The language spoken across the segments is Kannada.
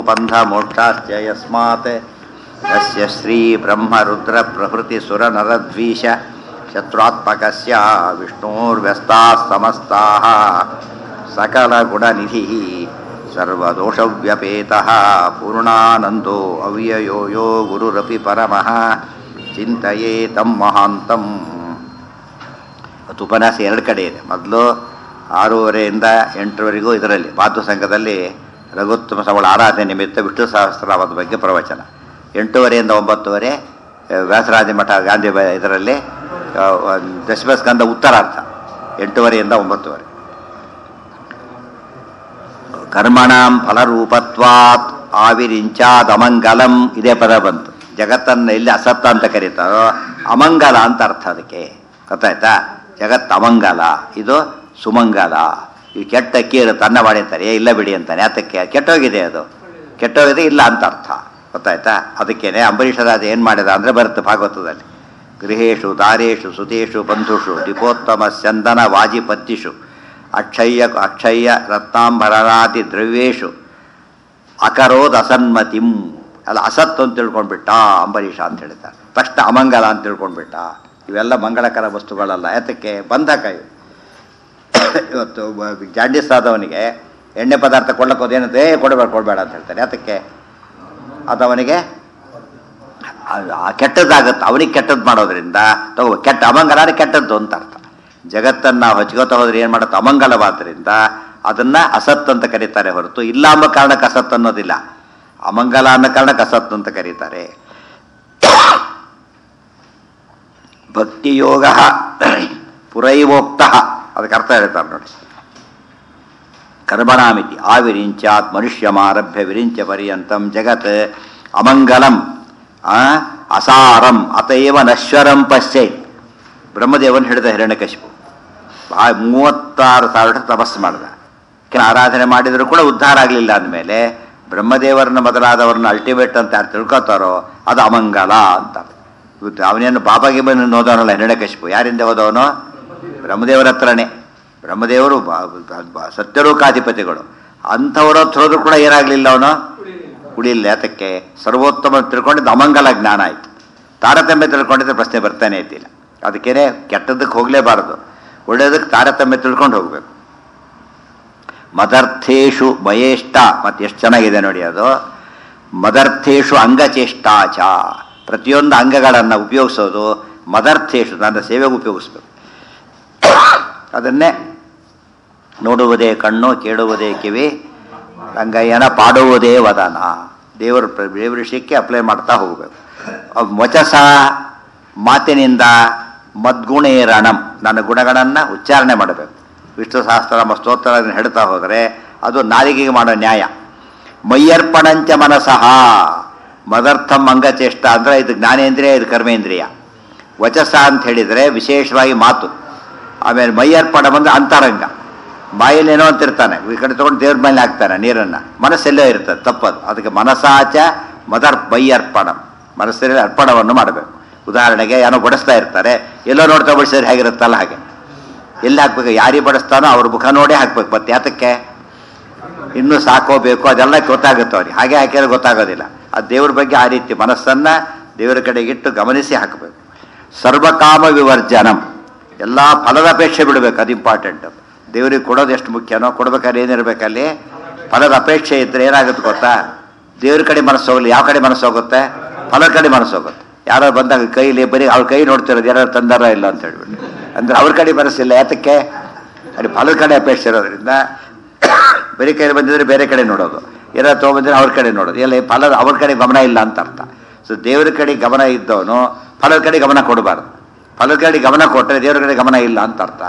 बन्धमोक्षाश्च यस्मात् यस्य श्रीब्रह्मरुद्रप्रभृतिसुरनरद्वीष शत्रुत्मकस्य विष्णोर्व्यस्ताः समस्ताः सकलगुणनिधिः सर्वदोषव्यपेतः पूर्णानन्दो अव्ययो यो गुरुरपि परमः ಚಿಂತೆಯೇ ತಮ್ಮ ಮಹಾಂತಂ ಮತ್ತು ಉಪನ್ಯಾಸ ಎರಡು ಕಡೆ ಇದೆ ಮೊದಲು ಆರೂವರೆಯಿಂದ ಎಂಟರವರೆಗೂ ಇದರಲ್ಲಿ ಮಾತು ಸಂಘದಲ್ಲಿ ರಘುತ್ತಮ ಸವಳ ಆರಾಧನೆ ನಿಮಿತ್ತ ವಿಷ್ಣು ಸಹಸ್ರನಾಮದ ಬಗ್ಗೆ ಪ್ರವಚನ ಎಂಟೂವರೆಯಿಂದ ಒಂಬತ್ತುವರೆ ಆ, ವ್ಯಾಸರಾಜ ಮಠ ಗಾಂಧಿ ಬ- ಇದರಲ್ಲಿ ಆ, ದಶಮಸ್ಕಂದ ಉತ್ತರಾರ್ಥ ಎಂಟೂವರೆಯಿಂದ ಒಂಬತ್ತುವರೆ ಕರ್ಮಣಾಂ ಫಲರೂಪತ್ವಾತ್ ಆವಿರಿಂಚಾದಮಂಗಲಂ ಇದೇ ಪದ ಬಂತು ಜಗತ್ತನ್ನು ಎಲ್ಲಿ ಅಸತ್ತ ಅಂತ ಕರೀತಾರೋ ಅಮಂಗಲ ಅಂತ ಅರ್ಥ ಅದಕ್ಕೆ ಗೊತ್ತಾಯ್ತಾ ಜಗತ್ ಅಮಂಗಲ ಇದು ಸುಮಂಗಲ ಈ ಕೆಟ್ಟ ಅಕ್ಕಿ ಇರುತ್ತೆ ಅನ್ನ ಮಾಡಿ ಅಂತಾರೆ ಏ ಇಲ್ಲ ಬಿಡಿ ಅಂತಾನೆ ಯಾತಕ್ಕೆ ಕೆಟ್ಟೋಗಿದೆ ಅದು ಕೆಟ್ಟೋಗಿದೆ ಇಲ್ಲ ಅಂತ ಅರ್ಥ ಗೊತ್ತಾಯ್ತಾ ಅದಕ್ಕೇನೆ ಅಂಬರೀಷ ರಾಜ ಏನು ಮಾಡಿದ ಅಂದರೆ ಬರುತ್ತೆ ಭಾಗವತದಲ್ಲಿ ಗೃಹೇಶು ದಾರೇಶು ಸುತೇಶು ಬಂಧುಷು ದೀಪೋತ್ತಮ ಸ್ಯಂದನ ವಾಜಿಪತ್ತಿಷು ಅಕ್ಷಯ್ಯ ಅಕ್ಷಯ್ಯ ರತ್ನಾಂಬರಾದಿ ದ್ರವ್ಯೇಶು ಅಕರೋದ್ ಅಸನ್ಮತಿಂ ಅಲ್ಲ ಅಸತ್ತು ಅಂತ ತಿಳ್ಕೊಂಡ್ಬಿಟ್ಟ ಅಂಬರೀಷ ಅಂತ ಹೇಳ್ತಾರೆ ತಕ್ಷಣ ಅಮಂಗಲ ಅಂತ ತಿಳ್ಕೊಂಡ್ಬಿಟ್ಟ ಇವೆಲ್ಲ ಮಂಗಳಕರ ವಸ್ತುಗಳಲ್ಲ ಯಾತಕ್ಕೆ ಬಂಧಕ ಇವು ಇವತ್ತು ಒಬ್ಬ ಜಾಂಡೀಸ್ ಆದವನಿಗೆ ಎಣ್ಣೆ ಪದಾರ್ಥ ಕೊಡ್ಲಕ್ಕೆ ಹೋದೇನಂತೆ ಏ ಕೊಡಬೇಡ ಕೊಡಬೇಡ ಅಂತ ಹೇಳ್ತಾರೆ ಯಾತಕ್ಕೆ ಅದವನಿಗೆ ಆ- ಆ ಕೆಟ್ಟದ್ದಾಗತ್ತೆ ಅವನಿಗೆ ಕೆಟ್ಟದ್ದು ಮಾಡೋದ್ರಿಂದ ತಗೋ ಕೆಟ್ಟ ಅಮಂಗಲನೇ ಕೆಟ್ಟದ್ದು ಅಂತ ಅರ್ಥ ಜಗತ್ತನ್ನು ನಾವು ಹಚ್ಕೋತಾ ಹೋದ್ರೆ ಏನು ಮಾಡುತ್ತೆ ಅಮಂಗಲವಾದ್ದರಿಂದ ಅದನ್ನ ಅಸತ್ ಅಂತ ಕರೀತಾರೆ ಹೊರತು ಇಲ್ಲ ಎಂಬ ಕಾರಣಕ್ಕೆ ಅಸತ್ ಅನ್ನೋದಿಲ್ಲ ಅಮಂಗಲ ಅನ್ನೋ ಕಾರಣಕ್ಕೆ ಅಸತ್ ಅಂತ ಕರೀತಾರೆ ಭಕ್ತಿಯೋಗ ಪುರೈವೋಕ್ತ ಅದಕ್ಕೆ ಅರ್ಥ ಹೇಳ್ತಾರೆ ನೋಡಿ ಕರ್ಮಣಾಮಿತಿ ಆವಿರಿಂಚಾತ್ ಮನುಷ್ಯಮಾರಭ್ಯ ವಿರಿಂಚ ಪರ್ಯಂತಂ ಜಗತ್ ಅಮಂಗಲಂ ಆ, ಅಸಾರಂ ಅತಏವ ನಶ್ವರಂ ಪಶ್ಚೈತ್ ಬ್ರಹ್ಮದೇವನ್ ಹಿಡಿದ ಹಿರಣ್ಯಕಶಿಪು ಆ ಮೂವತ್ತಾರು ಸಾವಿರ ತಪಸ್ಸು ಮಾಡಿದ ಕೆಲ ಆರಾಧನೆ ಮಾಡಿದರೂ ಕೂಡ ಉದ್ಧಾರ ಆಗಲಿಲ್ಲ ಅಂದಮೇಲೆ ಬ್ರಹ್ಮದೇವರನ್ನ ಮೊದಲಾದವ್ರನ್ನ ಅಲ್ಟಿಮೇಟ್ ಅಂತ ಯಾರು ತಿಳ್ಕೊತಾರೋ ಅದು ಅಮಂಗಲ ಅಂತ ಇವತ್ತು ಅವನೇನು ಬಾಬಾಗೆ ಬಂದು ಹೋದವನಲ್ಲ ಹಿರಣ್ಯಕಶಿಪು ಯಾರಿಂದ ಹೋದವನು ಬ್ರಹ್ಮದೇವರ ಹತ್ರನೇ ಬ್ರಹ್ಮದೇವರು ಬ- ಬ- ಬ- ಸತ್ಯಲೋಕಾಧಿಪತಿಗಳು ಅಂಥವ್ರ ಹತ್ರ ಹೋದ್ರೂ ಕೂಡ ಏನಾಗಲಿಲ್ಲ ಅವನು ಕುಡಿಯಿಲ್ಲ ಯಾತಕ್ಕೆ ಸರ್ವೋತ್ತಮ ತಿಳ್ಕೊಂಡಿದ್ದು ಅಮಂಗಲ ಜ್ಞಾನ ಆಯಿತು ತಾರತಮ್ಯ ತಿಳ್ಕೊಂಡಿದ್ರೆ ಪ್ರಶ್ನೆ ಬರ್ತಾನೆ ಇದ್ದಿಲ್ಲ ಅದಕ್ಕೇನೆ ಕೆಟ್ಟದಕ್ಕೆ ಹೋಗಲೇಬಾರದು ಒಳ್ಳೆಯದಕ್ಕೆ ತಾರತಮ್ಯ ತಿಳ್ಕೊಂಡು ಹೋಗಬೇಕು ಮದರ್ಥೇಶು ಮಯೇಷ್ಟ ಮತ್ತೆ ಎಷ್ಟು ಚೆನ್ನಾಗಿದೆ ನೋಡಿ ಅದು ಮದರ್ಥೇಶು ಅಂಗಚೇಷ್ಟಾಚ ಪ್ರತಿಯೊಂದು ಅಂಗಗಳನ್ನು ಉಪಯೋಗಿಸೋದು ಮದರ್ಥೇಶು ನನ್ನ ಸೇವೆಗೆ ಉಪಯೋಗಿಸ್ಬೇಕು ಅದನ್ನೇ ನೋಡುವುದೇ ಕಣ್ಣು ಕೇಳುವುದೇ ಕಿವಿ ರಂಗಯ್ಯನ ಪಾಡುವುದೇ ವದನ ದೇವರ ಪ್ರ- ದೇವರ ವಿಷಯಕ್ಕೆ ಅಪ್ಲೈ ಮಾಡ್ತಾ ಹೋಗಬೇಕು ವಚಸ ಮಾತಿನಿಂದ ಮದ್ಗುಣೇರಣಂ ನನ್ನ ಗುಣಗಳನ್ನು ಉಚ್ಚಾರಣೆ ಮಾಡಬೇಕು ವಿಷ್ಣು ಸಹಸ್ರನಾಮ ಸ್ತೋತ್ರ ಹೇಳ್ತಾ ಹೋದರೆ ಅದು ನಾಲಿಗೆಗೆ ಮಾಡೋ ನ್ಯಾಯ ಮೈಯರ್ಪಣಂಚ ಮನಸಃ ಮದರ್ಥಂ ಅಂಗಚೇಷ್ಟ ಅಂದರೆ ಇದು ಜ್ಞಾನೇಂದ್ರಿಯ ಇದು ಕರ್ಮೇಂದ್ರಿಯ ವಚಸ ಅಂತ ಹೇಳಿದರೆ ವಿಶೇಷವಾಗಿ ಮಾತು ಆಮೇಲೆ ಮೈಯರ್ಪಣ ಬಂದ್ರೆ ಅಂತರಂಗ ಬಾಯಲ್ಲಿ ಏನೋ ಅಂತಿರ್ತಾನೆ ಈ ಕಡೆ ತೊಗೊಂಡು ದೇವ್ರ ಮೇಲೆ ಹಾಕ್ತಾನೆ ನೀರನ್ನು ಮನಸ್ಸೆಲ್ಲೋ ಇರ್ತದೆ ತಪ್ಪದು ಅದಕ್ಕೆ ಮನಸಾಚ ಮದರ್ ಮೈಯರ್ಪಣ ಮನಸ್ಸಲ್ಲಿ ಅರ್ಪಣವನ್ನು ಮಾಡಬೇಕು ಉದಾಹರಣೆಗೆ ಏನೋ ಬಡಿಸ್ತಾ ಇರ್ತಾರೆ ಎಲ್ಲೋ ನೋಡ್ತಾ ಬಡಿಸಿದ್ರೆ ಹೇಗಿರುತ್ತಲ್ಲ ಹಾಗೆ ಎಲ್ಲಿ ಹಾಕ್ಬೇಕು ಯಾರಿಗೆ ಬಡಿಸ್ತಾನೋ ಅವ್ರ ಮುಖ ನೋಡೇ ಹಾಕ್ಬೇಕು ಮತ್ತೆ ಯಾತಕ್ಕೆ ಇನ್ನೂ ಸಾಕೋ ಬೇಕು ಅದೆಲ್ಲ ಗೊತ್ತಾಗುತ್ತೆ ಅವ್ರಿಗೆ ಹಾಗೆ ಹಾಕಿದ್ರೆ ಗೊತ್ತಾಗೋದಿಲ್ಲ ಆ ದೇವ್ರ ಬಗ್ಗೆ ಆ ರೀತಿ ಮನಸ್ಸನ್ನ ದೇವರ ಕಡೆಗಿಟ್ಟು ಗಮನಿಸಿ ಹಾಕಬೇಕು ಸರ್ವಕಾಮ ವಿವರ್ಜನಂ ಎಲ್ಲ ಫಲದ ಅಪೇಕ್ಷೆ ಬಿಡಬೇಕು ಅದು ಇಂಪಾರ್ಟೆಂಟ್ ದೇವರಿಗೆ ಕೊಡೋದು ಎಷ್ಟು ಮುಖ್ಯನೋ ಕೊಡ್ಬೇಕಾದ್ರೆ ಏನಿರ್ಬೇಕಲ್ಲಿ ಫಲದ ಅಪೇಕ್ಷೆ ಇದ್ರೆ ಏನಾಗುತ್ತೆ ಗೊತ್ತಾ ದೇವ್ರ ಕಡೆ ಮನಸ್ಸು ಹೋಗಲಿ ಯಾವ ಕಡೆ ಮನಸ್ಸು ಹೋಗುತ್ತೆ ಫಲದ ಕಡೆ ಮನಸ್ಸು ಹೋಗುತ್ತೆ ಯಾರೋ ಬಂದಾಗ ಕೈಲಿ ಬರೀ ಅವ್ರ ಕೈ ನೋಡ್ತಿರೋದು ಯಾರು ತಂದಾರ ಇಲ್ಲ ಅಂತ ಹೇಳ್ಬಿಟ್ಟು ಅಂದ್ರೆ ಅವ್ರ ಕಡೆ ಮನಸ್ಸಿಲ್ಲ ಯಾತಕ್ಕೆ ಅಲ್ಲಿ ಫಲದ ಕಡೆ ಅಪೇಕ್ಷೆ ಇರೋದ್ರಿಂದ ಬೇರೆ ಕಡೆ ಬಂದಿದ್ರೆ ಬೇರೆ ಕಡೆ ನೋಡೋದು ಏನಾದ್ರು ತೊಗೊಂಬಂದ್ರೆ ಅವ್ರ ಕಡೆ ನೋಡೋದು ಎಲ್ಲ ಫಲದ ಅವ್ರ ಕಡೆ ಗಮನ ಇಲ್ಲ ಅಂತ ಅರ್ಥ ಸೊ ದೇವರ ಕಡೆ ಗಮನ ಇದ್ದವನು ಫಲದ ಕಡೆ ಗಮನ ಕೊಡಬಾರ್ದು ಫಲದ ಕಡೆ ಗಮನ ಕೊಟ್ಟರೆ ದೇವರ ಕಡೆ ಗಮನ ಇಲ್ಲ ಅಂತ ಅರ್ಥ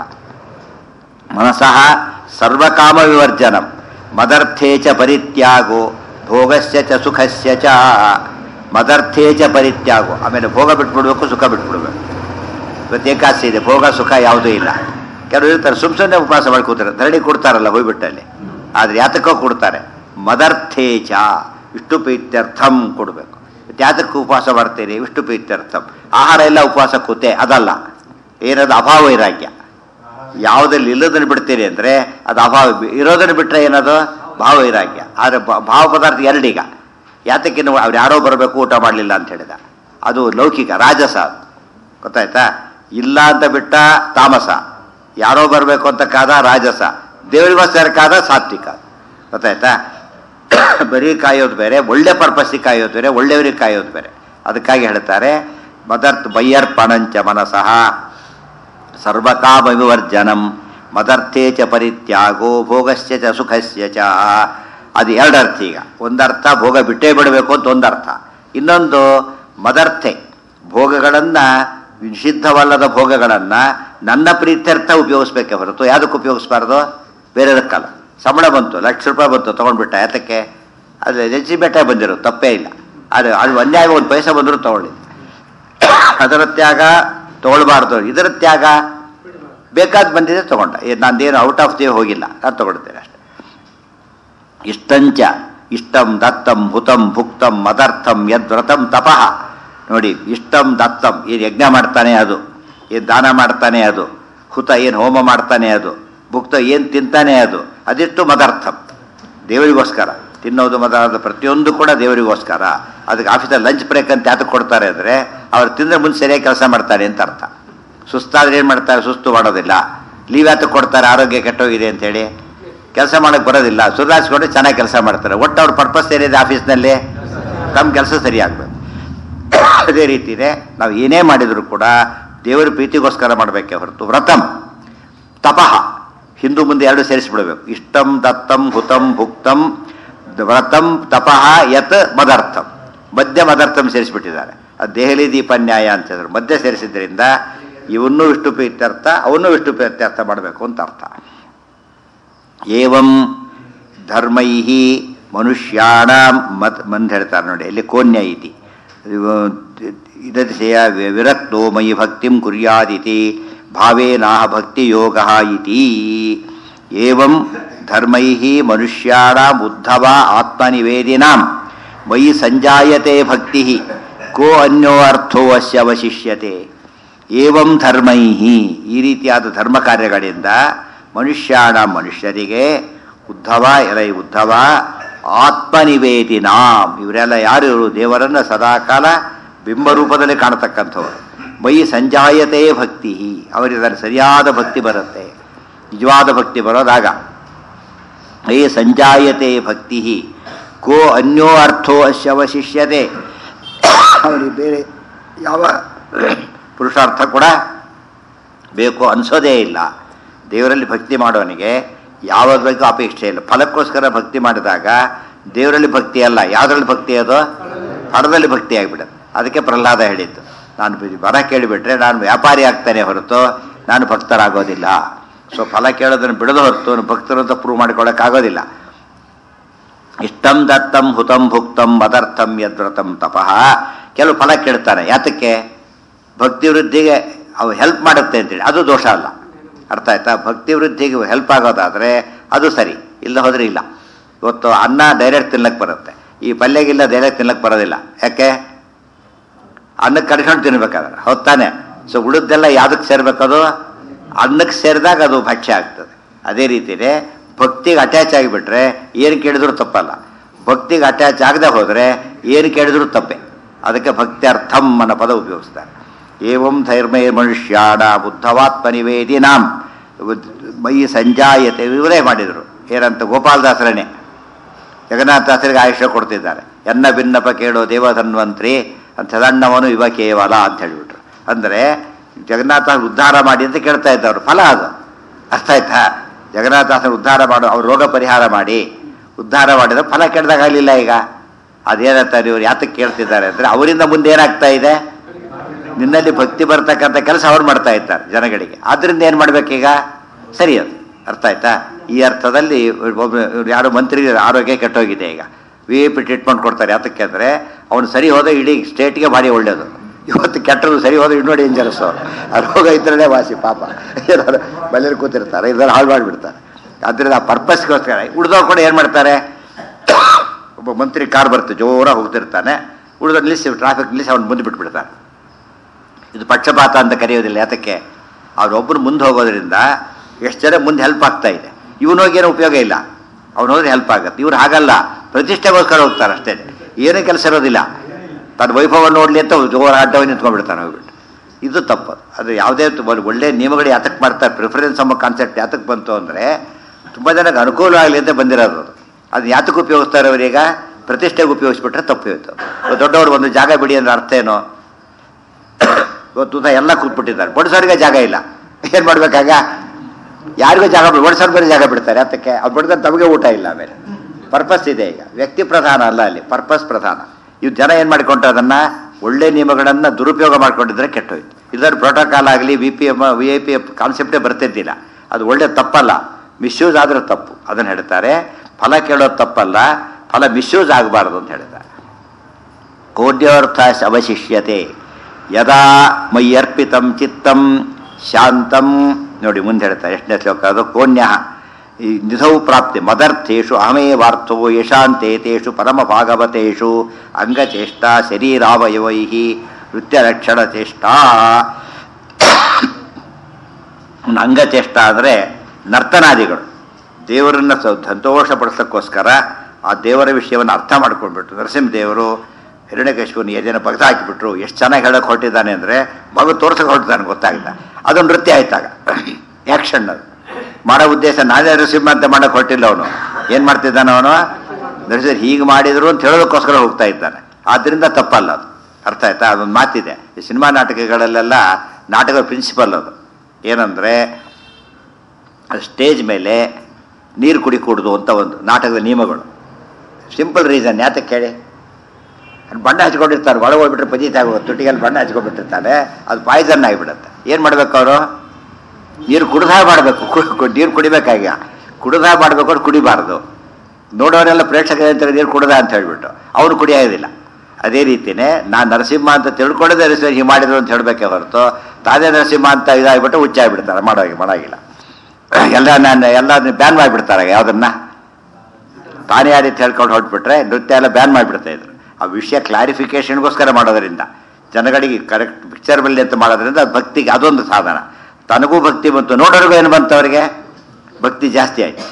ಮನಸಃ ಸರ್ವಕಾಮ ವಿವರ್ಜನಂ ಮದರ್ಥೇ ಚ ಪರಿತ್ಯಾಗೋ ಭೋಗಸ್ಯ ಚ ಸುಖಸ್ಯ ಚ ಮದರ್ಥೇ ಚ ಪರಿತ್ಯಾಗೋ ಆಮೇಲೆ ಭೋಗ ಬಿಟ್ಬಿಡ್ಬೇಕು ಸುಖ ಬಿಟ್ಬಿಡ್ಬೇಕು ಇವತ್ತು ಏಕಾದಶಿ ಇದೆ ಭೋಗ ಸುಖ ಯಾವುದೂ ಇಲ್ಲ ಕೆಲವರು ಇರ್ತಾರೆ ಸುಮ್ ಸುಮ್ಮನೆ ಉಪವಾಸ ಮಾಡಿ ಕೂತಾರೆ ಧರಣಿ ಕೊಡ್ತಾರಲ್ಲ ಹೋಗ್ಬಿಟ್ಟಲ್ಲಿ ಆದರೆ ಯಾತಕ್ಕೋ ಕೊಡ್ತಾರೆ ಮದರ್ಥೇಚ ವಿಷ್ಣು ಪ್ರೀತ್ಯರ್ಥಂ ಕೊಡಬೇಕು ಯಾತಕ್ಕೆ ಉಪವಾಸ ಮಾಡ್ತೀರಿ ವಿಷ್ಣು ಪ್ರೀತ್ಯರ್ಥಂ ಆಹಾರ ಎಲ್ಲ ಉಪವಾಸ ಕೂತೆ ಅದಲ್ಲ ಏನದು ಅಭಾವ ವೈರಾಗ್ಯ ಯಾವುದಲ್ಲಿ ಇಲ್ಲದನ್ನು ಬಿಡ್ತೀರಿ ಅಂದರೆ ಅದು ಅಭಾವ ಇರೋದನ್ನು ಬಿಟ್ಟರೆ ಏನದು ಭಾವವೈರಾಗ್ಯ ಆದರೆ ಭಾವ ಪದಾರ್ಥ ಎರಡೀಗ ಯಾತಕ್ಕೆ ನಾವು ಅವ್ರು ಯಾರೋ ಬರಬೇಕು ಊಟ ಮಾಡಲಿಲ್ಲ ಅಂತ ಹೇಳಿದ ಅದು ಲೌಕಿಕ ರಾಜಸ ಅದು. ಗೊತ್ತಾಯ್ತಾ ಇಲ್ಲ ಅಂತ ಬಿಟ್ಟ ತಾಮಸ ಯಾರೋ ಬರಬೇಕು ಅಂತ ಕಾದ ರಾಜಸ ದೇವರಿಗೋಸ್ಕರ ಕಾದ ಸಾತ್ವಿಕ ಗೊತ್ತಾಯ್ತಾ ಬರೀ ಕಾಯೋದು ಬೇರೆ ಒಳ್ಳೆ ಪರ್ಪಸ್ಸಿಗೆ ಕಾಯೋದು ಬೇರೆ ಒಳ್ಳೆಯವರಿಗೆ ಕಾಯೋದು ಬೇರೆ ಅದಕ್ಕಾಗಿ ಹೇಳ್ತಾರೆ ಮದರ್ತ್ ಬಯ್ಯರ್ಪಣಂಚ ಮನಸಃ ಸರ್ವಕಾಮ ವಿವರ್ಜನಂ ಮದರ್ಥೇ ಚ ಪರಿತ್ಯಾಗೋ ಭೋಗಸ್ಯ ಚ ಸುಖಸ್ಯ ಚ ಅದು ಎರಡು ಅರ್ಥ ಈಗ ಒಂದರ್ಥ ಭೋಗ ಬಿಟ್ಟೇ ಬಿಡಬೇಕು ಅಂತ ಒಂದರ್ಥ ಇನ್ನೊಂದು ಮದರ್ಥೆ ಭೋಗಗಳನ್ನು ನಿಷಿದ್ಧವಲ್ಲದ ಭೋಗಗಳನ್ನು ನನ್ನ ಪ್ರೀತ್ಯರ್ಥ ಉಪಯೋಗಿಸ್ಬೇಕೆ ಹೊರತು ಯಾವುದಕ್ಕೆ ಉಪಯೋಗಿಸ್ಬಾರ್ದು ಬೇರೆದಕ್ಕಲ್ಲ ಸಂಬಳ ಬಂತು ಲಕ್ಷ ರೂಪಾಯಿ ಬಂತು ತೊಗೊಂಡ್ಬಿಟ್ಟ ಯಾತಕ್ಕೆ ಅದು ಎಜಿಮೆಂಟೇ ಬಂದಿರೋ ತಪ್ಪೇ ಇಲ್ಲ ಅದು ಅದು ಅನ್ಯಾಯ ಒಂದು ಪೈಸೆ ಬಂದರೂ ತೊಗೊಳ್ಳಿ ಅದರ ತ್ಯಾಗ ತಗೊಳ್ಬಾರ್ದು ಇದರ ತ್ಯಾಗ ಬೇಕಾದ ಬಂದಿದೆ ತಗೊಂಡ ಏ, ನಂದೇನು ಔಟ್ ಆಫ್ ದೇ ಹೋಗಿಲ್ಲ ನಾನು ತಗೊಳ್ತೇನೆ ಅಷ್ಟೆ ಇಷ್ಟಂಚ ಇಷ್ಟಂ ದತ್ತಂ ಹುತಂ ಭುಕ್ತಂ ಮದರ್ಥಂ ಯದ್ವ್ರತಂ ತಪಃ ನೋಡಿ ಇಷ್ಟಂ ದತ್ತಂ ಏನು ಯಜ್ಞ ಮಾಡ್ತಾನೆ ಅದು ಏನು ದಾನ ಮಾಡ್ತಾನೆ ಅದು ಹುತ ಏನು ಹೋಮ ಮಾಡ್ತಾನೆ ಅದು ಭುಕ್ತ ಏನು ತಿಂತಾನೆ ಅದು ಅದಿಷ್ಟು ಮದರ್ಥಂ ದೇವರಿಗೋಸ್ಕರ ತಿನ್ನೋದು ಮದ ಪ್ರತಿಯೊಂದು ಕೂಡ ದೇವರಿಗೋಸ್ಕರ ಅದಕ್ಕೆ ಆಫೀಸಲ್ಲಿ ಲಂಚ್ ಬ್ರೇಕ್ ಅಂತ ಯಾತಕ್ಕೆ ಕೊಡ್ತಾರೆ ಅಂದರೆ ಅವ್ರು ತಿಂದರೆ ಮುಂದೆ ಸರಿಯಾಗಿ ಕೆಲಸ ಮಾಡ್ತಾರೆ ಅಂತ ಅರ್ಥ ಸುಸ್ತಾದ್ರೆ ಏನು ಮಾಡ್ತಾರೆ ಸುಸ್ತು ಮಾಡೋದಿಲ್ಲ ಲೀವ್ ಯಾತಕ್ಕೆ ಕೊಡ್ತಾರೆ ಆರೋಗ್ಯ ಕೆಟ್ಟೋಗಿದೆ ಅಂತೇಳಿ ಕೆಲಸ ಮಾಡೋಕ್ಕೆ ಬರೋದಿಲ್ಲ ಸುಧಾರಿಸ್ಕೊಂಡು ಚೆನ್ನಾಗಿ ಕೆಲಸ ಮಾಡ್ತಾರೆ ಒಟ್ಟು ಅವ್ರ ಪರ್ಪಸ್ ಏನಿದೆ ಆಫೀಸ್ನಲ್ಲಿ ತಮ್ಮ ಕೆಲಸ ಸರಿಯಾಗಬೇಕು ಅದೇ ರೀತಿಯೇ ನಾವು ಏನೇ ಮಾಡಿದರೂ ಕೂಡ ದೇವರ ಪ್ರೀತಿಗೋಸ್ಕರ ಮಾಡಬೇಕೆ ಹೊರತು ವ್ರತಂ ತಪಃ ಹಿಂದೂ ಮುಂದೆ ಎರಡು ಸೇರಿಸ್ಬಿಡ್ಬೇಕು ಇಷ್ಟಂ ದತ್ತಂ ಹುತಂ ಭುಕ್ತಂ ವ್ರತಂ ತಪಃ ಯತ್ ಮದರ್ಥಂ ಮಧ್ಯ ಮದರ್ಥಂ ಸೇರಿಸ್ಬಿಟ್ಟಿದ್ದಾರೆ ಅದು ದೆಹಲಿ ದೀಪನ್ಯಾಯ ಅಂತ ಹೇಳಿದ್ರು ಮಧ್ಯ ಸೇರಿಸಿದ್ರಿಂದ ಇವನ್ನೂ ವಿಷ್ಣು ಪ್ರೀತ್ಯರ್ಥ ಅವನ್ನೂ ವಿಷ್ಣು ಪ್ರೀತ್ಯರ್ಥ ಮಾಡಬೇಕು ಅಂತ ಅರ್ಥ ಏವಂ ಧರ್ಮೈ ಮನುಷ್ಯಾಣ ಮತ್ ಮಂದ್ ಹೇಳ್ತಾರೆ ನೋಡಿ ಇಲ್ಲಿ ಕೋನ್ಯ ಇತಿ ಇದತಿಶಯ ವಿರಕ್ತೋ ಮಯಿ ಭಕ್ತಿಂ ಕುರ್ಯಾದಿತಿ ಭಾವೇನಾಹ ಭಕ್ತಿ ಯೋಗ ಇತಿ ಏವಂ ಧರ್ಮೈ ಮನುಷ್ಯಾಣಾಂ ಉದ್ಧವ ಆತ್ಮನಿವೇದಿನಾಂ ಮಯಿ ಸಂಜಾಯತೆ ಭಕ್ತಿ ಕೋ ಅನ್ಯೋ ಅರ್ಥೋ ಅಸ್ಯ ಅವಶಿಷ್ಯತೆ ಏವಂ ಧರ್ಮೈ ಈ ರೀತಿಯಾದ ಧರ್ಮ ಕಾರ್ಯಗಳಿಂದ ಮನುಷ್ಯಾಣ ಮನುಷ್ಯರಿಗೆ ಉದ್ಧವ ಎಲೈ ಉದ್ಧವ ಆತ್ಮನಿವೇದಿನಾಂ ಇವರೆಲ್ಲ ಯಾರು ಇವರು ದೇವರನ್ನು ಸದಾಕಾಲ ಬಿಂಬರೂಪದಲ್ಲಿ ಕಾಣತಕ್ಕಂಥವ್ರು ಮೈ ಸಂಜಾಯತೆ ಭಕ್ತಿ ಅವರಿಗೆ ಸರಿಯಾದ ಭಕ್ತಿ ಬರುತ್ತೆ ನಿಜವಾದ ಭಕ್ತಿ ಬರೋದಾಗ ಮೈ ಸಂಜಾಯತೆ ಭಕ್ತಿ ಕೋ ಅನ್ಯೋ ಅರ್ಥೋ ಅಸ್ಯ ಅವಶಿಷ್ಯತೆ ಅವರಿಗೆ ಬೇರೆ ಯಾವ ಪುರುಷಾರ್ಥ ಕೂಡ ಬೇಕು ಅನಿಸೋದೇ ಇಲ್ಲ ದೇವರಲ್ಲಿ ಭಕ್ತಿ ಮಾಡೋನಿಗೆ ಯಾವಾಗ ಬೇಕು ಅಪೇಕ್ಷೆ ಇಲ್ಲ ಫಲಕ್ಕೋಸ್ಕರ ಭಕ್ತಿ ಮಾಡಿದಾಗ ದೇವರಲ್ಲಿ ಭಕ್ತಿ ಅಲ್ಲ ಯಾವುದ್ರಲ್ಲಿ ಭಕ್ತಿ ಅದು ಫಲದಲ್ಲಿ ಭಕ್ತಿ ಆಗಿಬಿಡುತ್ತೆ ಅದಕ್ಕೆ ಪ್ರಹ್ಲಾದ ಹೇಳಿದ್ದು ನಾನು ಬಿ- ವರ ಕೇಳಿಬಿಟ್ರೆ ನಾನು ವ್ಯಾಪಾರಿ ಆಗ್ತೇನೆ ಹೊರತು ನಾನು ಭಕ್ತರಾಗೋದಿಲ್ಲ ಸೊ ಫಲ ಕೇಳೋದನ್ನು ಬಿಡದ ಹೊರತು ನಾನು ಭಕ್ತರು ಅಂತ ಪ್ರೂವ್ ಮಾಡ್ಕೊಳ್ಳೋಕ್ಕಾಗೋದಿಲ್ಲ ಇಷ್ಟಂ ದತ್ತಂ ಹುತಂ ಭುಕ್ತಂ ಮದರ್ಥಂ ಯದ್ವ್ರತಂ ತಪಃ ಕೆಲವು ಫಲ ಕೇಳ್ತಾನೆ ಯಾತಕ್ಕೆ ಭಕ್ತಿ ವೃದ್ಧಿಗೆ ಅವು ಹೆಲ್ಪ್ ಮಾಡುತ್ತೆ ಅಂತೇಳಿ ಅದು ದೋಷ ಅಲ್ಲ ಅರ್ಥ ಆಯ್ತಾ ಭಕ್ತಿ ವೃದ್ಧಿಗೆ ಹೆಲ್ಪ್ ಆಗೋದಾದರೆ ಅದು ಸರಿ ಇಲ್ಲ ಹೋದ್ರೆ ಇಲ್ಲ ಇವತ್ತು ಅನ್ನ ಡೈರೆಕ್ಟ್ ತಿನ್ಲಕ್ಕೆ ಬರುತ್ತೆ ಈ ಪಲ್ಯಗಿಲ್ಲ ಡೈರೆಕ್ಟ್ ತಿನ್ಲಕ್ಕೆ ಬರೋದಿಲ್ಲ ಯಾಕೆ ಅನ್ನಕ್ಕೆ ಕರ್ಕೊಂಡು ತಿನ್ಬೇಕಾದ್ರೆ ಹೊತ್ತಾನೆ ಸೊ ಉಳಿದೆಲ್ಲ ಯಾವುದಕ್ಕೆ ಸೇರ್ಬೇಕದು ಅನ್ನಕ್ಕೆ ಸೇರಿದಾಗ ಅದು ಭಕ್ಷ್ಯ ಆಗ್ತದೆ ಅದೇ ರೀತಿಯೇ ಭಕ್ತಿಗೆ ಅಟ್ಯಾಚ್ ಆಗಿಬಿಟ್ರೆ ಏನು ಕೇಳಿದ್ರು ತಪ್ಪಲ್ಲ ಭಕ್ತಿಗೆ ಅಟ್ಯಾಚ್ ಆಗದೆ ಹೋದರೆ ಏನು ಕೇಳಿದ್ರು ತಪ್ಪೆ ಅದಕ್ಕೆ ಭಕ್ತಿ ಅರ್ಥಂ ಅನ್ನೋ ಪದ ಉಪಯೋಗಿಸ್ತಾರೆ ಏವಂ ಧೈರ್ಮೇ ಮನುಷ್ಯಾಣ ಬುದ್ಧವಾತ್ಮ ನಿವೇದಿನಾಂ ಮೈ ಸಂಜಾಯತೆ ಇವರೇ ಮಾಡಿದರು ಏನಂತ ಗೋಪಾಲದಾಸರನೇ ಜಗನ್ನಾಥದಾಸರಿಗೆ ಆಯುಷ್ಯ ಕೊಡ್ತಿದ್ದಾರೆ ಎನ್ನ ಭಿನ್ನಪ ಕೇಳೋ ದೇವಧನ್ವಂತ್ರಿ ಅಂತ ಸದಣ್ಣವನು ಇವ ಕೇವಲ ಅಂತ ಹೇಳಿಬಿಟ್ರು ಅಂದರೆ ಜಗನ್ನಾಥ ಉದ್ಧಾರ ಮಾಡಿ ಅಂತ ಕೇಳ್ತಾ ಇದ್ದವರು ಫಲ ಅದು ಅರ್ಥ ಆಯ್ತಾ ಜಗನ್ನಾಥಾಸನ ಉದ್ಧಾರ ಮಾಡು ಅವ್ರ ರೋಗ ಪರಿಹಾರ ಮಾಡಿ ಉದ್ಧಾರ ಮಾಡಿದ್ರೆ ಫಲ ಕೆಡ್ದಾಗಲಿಲ್ಲ ಈಗ ಅದೇನಂತಾರೆ ಇವ್ರು ಯಾತಕ್ಕೆ ಕೇಳ್ತಿದ್ದಾರೆ ಅಂದರೆ ಅವರಿಂದ ಮುಂದೆ ಏನಾಗ್ತಾ ಇದೆ ನಿನ್ನಲ್ಲಿ ಭಕ್ತಿ ಬರ್ತಕ್ಕಂಥ ಕೆಲಸ ಅವ್ರು ಮಾಡ್ತಾ ಇದ್ದಾರೆ ಜನಗಳಿಗೆ ಆದ್ರಿಂದ ಏನು ಮಾಡ್ಬೇಕೀಗ ಸರಿ ಅದು ಅರ್ಥ ಆಯ್ತಾ ಈ ಅರ್ಥದಲ್ಲಿ ಒಬ್ಬ ಯಾರೋ ಮಂತ್ರಿ ಆರೋಗ್ಯ ಕೆಟ್ಟೋಗಿದೆ ಈಗ ವಿ ಐ ಪಿ ಟ್ರೀಟ್ಮೆಂಟ್ ಕೊಡ್ತಾರೆ ಯಾತಕ್ಕೆ ಅಂದರೆ ಅವನು ಸರಿ ಹೋದ ಇಡೀ ಸ್ಟೇಟ್ಗೆ ಭಾರಿ ಒಳ್ಳೆಯದು ಇವತ್ತು ಕೆಟ್ಟರು ಸರಿ ಹೋದ ಇನ್ನೂ ಡೇಂಜರಸ್ಸು ಆ ರೋಗ ಇದ್ರೇ ವಾಸಿ ಪಾಪ ಏನಾದ್ರು ಮನೇಲಿ ಕೂತಿರ್ತಾರೆ ಇದ್ರಲ್ಲಿ ಹಾಳು ಮಾಡಿಬಿಡ್ತಾರೆ ಆದ್ದರಿಂದ ಆ ಪರ್ಪಸ್ಗೋಸ್ಕರ ಉಳಿದವ್ರು ಕೂಡ ಏನು ಮಾಡ್ತಾರೆ ಒಬ್ಬ ಮಂತ್ರಿ ಕಾರ್ ಬರುತ್ತೆ ಜೋರಾಗಿ ಹೋಗ್ತಿರ್ತಾನೆ ಉಳಿದ ನಿಲ್ಲಿಸಿ ಟ್ರಾಫಿಕ್ ನಿಲ್ಲಿಸಿ ಅವ್ನು ಮುಂದೆ ಬಿಟ್ಬಿಡ್ತಾನೆ ಇದು ಪಕ್ಷಪಾತ ಅಂತ ಕರೆಯೋದಿಲ್ಲ ಯಾತಕ್ಕೆ ಅವ್ರೊಬ್ಬರು ಮುಂದೆ ಹೋಗೋದ್ರಿಂದ ಎಷ್ಟು ಜನ ಮುಂದೆ ಹೆಲ್ಪ್ ಆಗ್ತಾ ಇದೆ ಇವನೋಗೇನೋ ಉಪಯೋಗ ಇಲ್ಲ ಅವ್ನು ಹೋದ್ರೆ ಹೆಲ್ಪ್ ಆಗುತ್ತೆ ಇವ್ರು ಹಾಗಲ್ಲ ಪ್ರತಿಷ್ಠೆಗೋಸ್ಕರ ಹೋಗ್ತಾರೆ ಅಷ್ಟೇ ಏನೂ ಕೆಲಸ ಇರೋದಿಲ್ಲ ತನ್ನ ವೈಭವ ನೋಡಲಿ ಅಂತ ಜೋರ ಅಡ್ಡವಾಗಿ ನಿಂತ್ಕೊಂಡ್ಬಿಡ್ತಾನೆ ಹೋಗ್ಬಿಟ್ಟು ಇದು ತಪ್ಪು ಅದು ಯಾವುದೇ ತು- ಒಂದು ಒಳ್ಳೆ ನಿಯಮಗಳು ಯಾತಕ್ಕೆ ಮಾಡ್ತಾರೆ ಪ್ರಿಫರೆನ್ಸ್ ಎಂಬ ಕಾನ್ಸೆಪ್ಟ್ ಯಾತಕ್ಕೆ ಬಂತು ಅಂದರೆ ತುಂಬ ಜನಕ್ಕೆ ಅನುಕೂಲ ಆಗಲಿ ಅಂತ ಬಂದಿರೋದು ಅದು ಅದು ಯಾತಕ್ಕೆ ಉಪಯೋಗಿಸ್ತಾರೆ ಅವರೀಗ ಪ್ರತಿಷ್ಠೆಗೆ ಉಪಯೋಗಿಸ್ಬಿಟ್ರೆ ತಪ್ಪು ಹೋಯ್ತು ಇವತ್ತು ದೊಡ್ಡವರು ಒಂದು ಜಾಗ ಬಿಡಿ ಅಂದ್ರೆ ಅರ್ಥ ಏನು ಇವತ್ತು ಊಟ ಎಲ್ಲ ಕೂತ್ಬಿಟ್ಟಿದ್ದಾರೆ ಬಡಿಸೋರಿಗೆ ಜಾಗ ಇಲ್ಲ ಏನು ಮಾಡ್ಬೇಕಾಗ ಯಾರಿಗೂ ಜಾಗ ಬಿಡ್ ಬಡಿಸೋರ್ ಬೇರೆ ಜಾಗ ಬಿಡ್ತಾರೆ ಅದಕ್ಕೆ ಅವ್ರು ಬಿಡ್ತಾರೆ ತಮಗೆ ಊಟ ಇಲ್ಲ ಆಮೇಲೆ ಪರ್ಪಸ್ ಇದೆ ಈಗ ವ್ಯಕ್ತಿ ಪ್ರಧಾನ ಅಲ್ಲ ಅಲ್ಲಿ ಪರ್ಪಸ್ ಪ್ರಧಾನ ಇವ್ ಜನ ಏನು ಮಾಡಿಕೊಂಡ್ರೆ ಅದನ್ನ ಒಳ್ಳೆ ನಿಯಮಗಳನ್ನು ದುರುಪಯೋಗ ಮಾಡ್ಕೊಂಡಿದ್ರೆ ಕೆಟ್ಟೋಯ್ತು ಇದರ ಪ್ರೋಟೋಕಾಲ್ ಆಗಲಿ V P M V I P F ಕಾನ್ಸೆಪ್ಟೇ ಬರ್ತಿದ್ದಿಲ್ಲ ಅದು ಒಳ್ಳೆ ತಪ್ಪಲ್ಲ ಮಿಸ್ಯೂಸ್ ಆದ್ರೆ ತಪ್ಪು ಅದನ್ನು ಹೇಳ್ತಾರೆ ಫಲ ಕೇಳೋದು ತಪ್ಪಲ್ಲ ಫಲ ಮಿಸ್ಯೂಸ್ ಆಗಬಾರ್ದು ಅಂತ ಹೇಳ್ತಾರೆ ಕೋಡ್ಯೋರ್ಥ ಅವಶಿಷ್ಯತೆ ಯದಾ ಮಯ್ಯರ್ಪಿತಂ ಚಿತ್ತಂ ಶಾಂತಂ ನೋಡಿ ಮುಂದೆ ಹೇಳ್ತಾರೆ ಎಷ್ಟನೇ ಶ್ಲೋಕ ಅದು ಕೋಣ್ಯ ಈ ನಿಧೌ ಪ್ರಾಪ್ತಿ ಮದರ್ಥೇಶು ಅಹಮೇವಾರ್ಥೋ ಯಶಾಂತೆ ತೇಷು ಪರಮ ಭಾಗವತೇಷು ಅಂಗಚೇಷ್ಟ ಶರೀರಾವಯವೈ ನೃತ್ಯರಕ್ಷಣ ಚೇಷ್ಟ ಇನ್ನು ಅಂಗಚೇಷ್ಟ ಅಂದರೆ ನರ್ತನಾದಿಗಳು ದೇವರನ್ನ ಸ- ಸಂತೋಷಪಡಿಸೋಕ್ಕೋಸ್ಕರ ಆ ದೇವರ ವಿಷಯವನ್ನು ಅರ್ಥ ಮಾಡ್ಕೊಂಡ್ಬಿಟ್ಟು ನರಸಿಂಹದೇವರು ಹಿರಣ್ಯಕೇಶ್ವರನ ಯಜನ ಭಕ್ತ ಹಾಕಿಬಿಟ್ರು ಎಷ್ಟು ಚೆನ್ನಾಗಿ ಹೇಳಕ್ಕೆ ಹೊರಟಿದ್ದಾನೆ ಅಂದರೆ ಮಗು ತೋರ್ಸಕ್ಕೆ ಹೊರಟಿದ್ದಾನೆ ಗೊತ್ತಾಗಿಲ್ಲ ಅದು ನೃತ್ಯ ಆಯ್ತಾಗ ಆ್ಯಕ್ಷನ್ ಅದು ಮಾಡೋ ಉದ್ದೇಶ ನಾನೇ ನರಸಿಂಹ ಅಂತ ಮಾಡಕ್ಕೆ ಹೊರಟಿಲ್ಲ ಅವನು ಏನು ಮಾಡ್ತಿದ್ದಾನೆ ಅವನು ನರಸಿಂಹ ಹೀಗೆ ಮಾಡಿದ್ರು ಅಂತ ಹೇಳೋದಕ್ಕೋಸ್ಕರ ಹೋಗ್ತಾ ಇದ್ದಾನೆ ಆದ್ದರಿಂದ ತಪ್ಪಲ್ಲ ಅದು ಅರ್ಥ ಆಯ್ತಾ ಅದೊಂದು ಮಾತಿದೆ ಈ ಸಿನಿಮಾ ನಾಟಕಗಳಲ್ಲೆಲ್ಲ ನಾಟಕದ ಪ್ರಿನ್ಸಿಪಲ್ ಅದು ಏನಂದರೆ ಸ್ಟೇಜ್ ಮೇಲೆ ನೀರು ಕುಡಿಕೂಡ್ದು ಅಂತ ಒಂದು ನಾಟಕದ ನಿಯಮಗಳು ಸಿಂಪಲ್ ರೀಸನ್ ಯಾತಕ್ಕೆ ಕೇಳಿ ಅಲ್ಲಿ ಬಣ್ಣ ಹಚ್ಕೊಂಡಿರ್ತಾರೆ ಒಳಗೆ ಹೋಗ್ಬಿಟ್ರೆ ಪದೀತ ಆಗೋದು ತುಟಿಗೆಲ್ಲಿ ಬಣ್ಣ ಹಚ್ಕೊಂಡ್ಬಿಟ್ಟಿರ್ತಾನೆ ಅದು ಪಾಯ್ಸನ್ ಆಗಿಬಿಡುತ್ತೆ ಏನು ಮಾಡ್ಬೇಕು ಅವರು ನೀರು ಕುಡ್ದಾ ಮಾಡಬೇಕು ನೀರು ಕುಡಿಬೇಕಾಗ ಕುಡ್ದಾ ಮಾಡಬೇಕು ಅವ್ರು ಕುಡಿಬಾರ್ದು ನೋಡೋರೆಲ್ಲ ಪ್ರೇಕ್ಷಕರು ಅಂತಾರೆ ನೀರು ಕುಡ್ದ ಅಂತ ಹೇಳ್ಬಿಟ್ಟು ಅವನು ಕುಡಿಯೋದಿಲ್ಲ ಅದೇ ರೀತಿನೇ ನಾನು ನರಸಿಂಹ ಅಂತ ತಿಳ್ಕೊಳ್ಳೋದೇ ನರಸಿಂಹ ಹೀಗೆ ಮಾಡಿದ್ರು ಅಂತ ಹೇಳಬೇಕೆ ಹೊರತು ತಾನೇ ನರಸಿಂಹ ಅಂತ ಇದಾಗ್ಬಿಟ್ಟು ಹುಚ್ಚಾಗ್ಬಿಡ್ತಾರೆ ಮಾಡೋಗಿ ಮಾಡೋಗಿಲ್ಲ ಎಲ್ಲ ನಾನು ಎಲ್ಲ ಬ್ಯಾನ್ ಮಾಡಿಬಿಡ್ತಾರೆ ಯಾವುದನ್ನ ತಾನೇ ಆ ರೀತಿ ಹೇಳ್ಕೊಂಡು ಹೊರಟ್ಬಿಟ್ರೆ ನೃತ್ಯ ಎಲ್ಲ ಬ್ಯಾನ್ ಮಾಡಿಬಿಡ್ತಾ ಇದ್ರು ಆ ವಿಷಯ ಕ್ಲಾರಿಫಿಕೇಶನ್ಗೋಸ್ಕರ ಮಾಡೋದರಿಂದ ಜನಗಳಿಗೆ ಕರೆಕ್ಟ್ ಪಿಕ್ಚರ್ ಬಲ್ಲಿ ಅಂತ ಮಾಡೋದ್ರಿಂದ ಅದು ಭಕ್ತಿಗೆ ಅದೊಂದು ಸಾಧನ ತನಗೂ ಭಕ್ತಿ ಬಂತು ನೋಡೋರಿಗೂ ಏನು ಬಂತು ಅವರಿಗೆ ಭಕ್ತಿ ಜಾಸ್ತಿ ಆಯ್ತು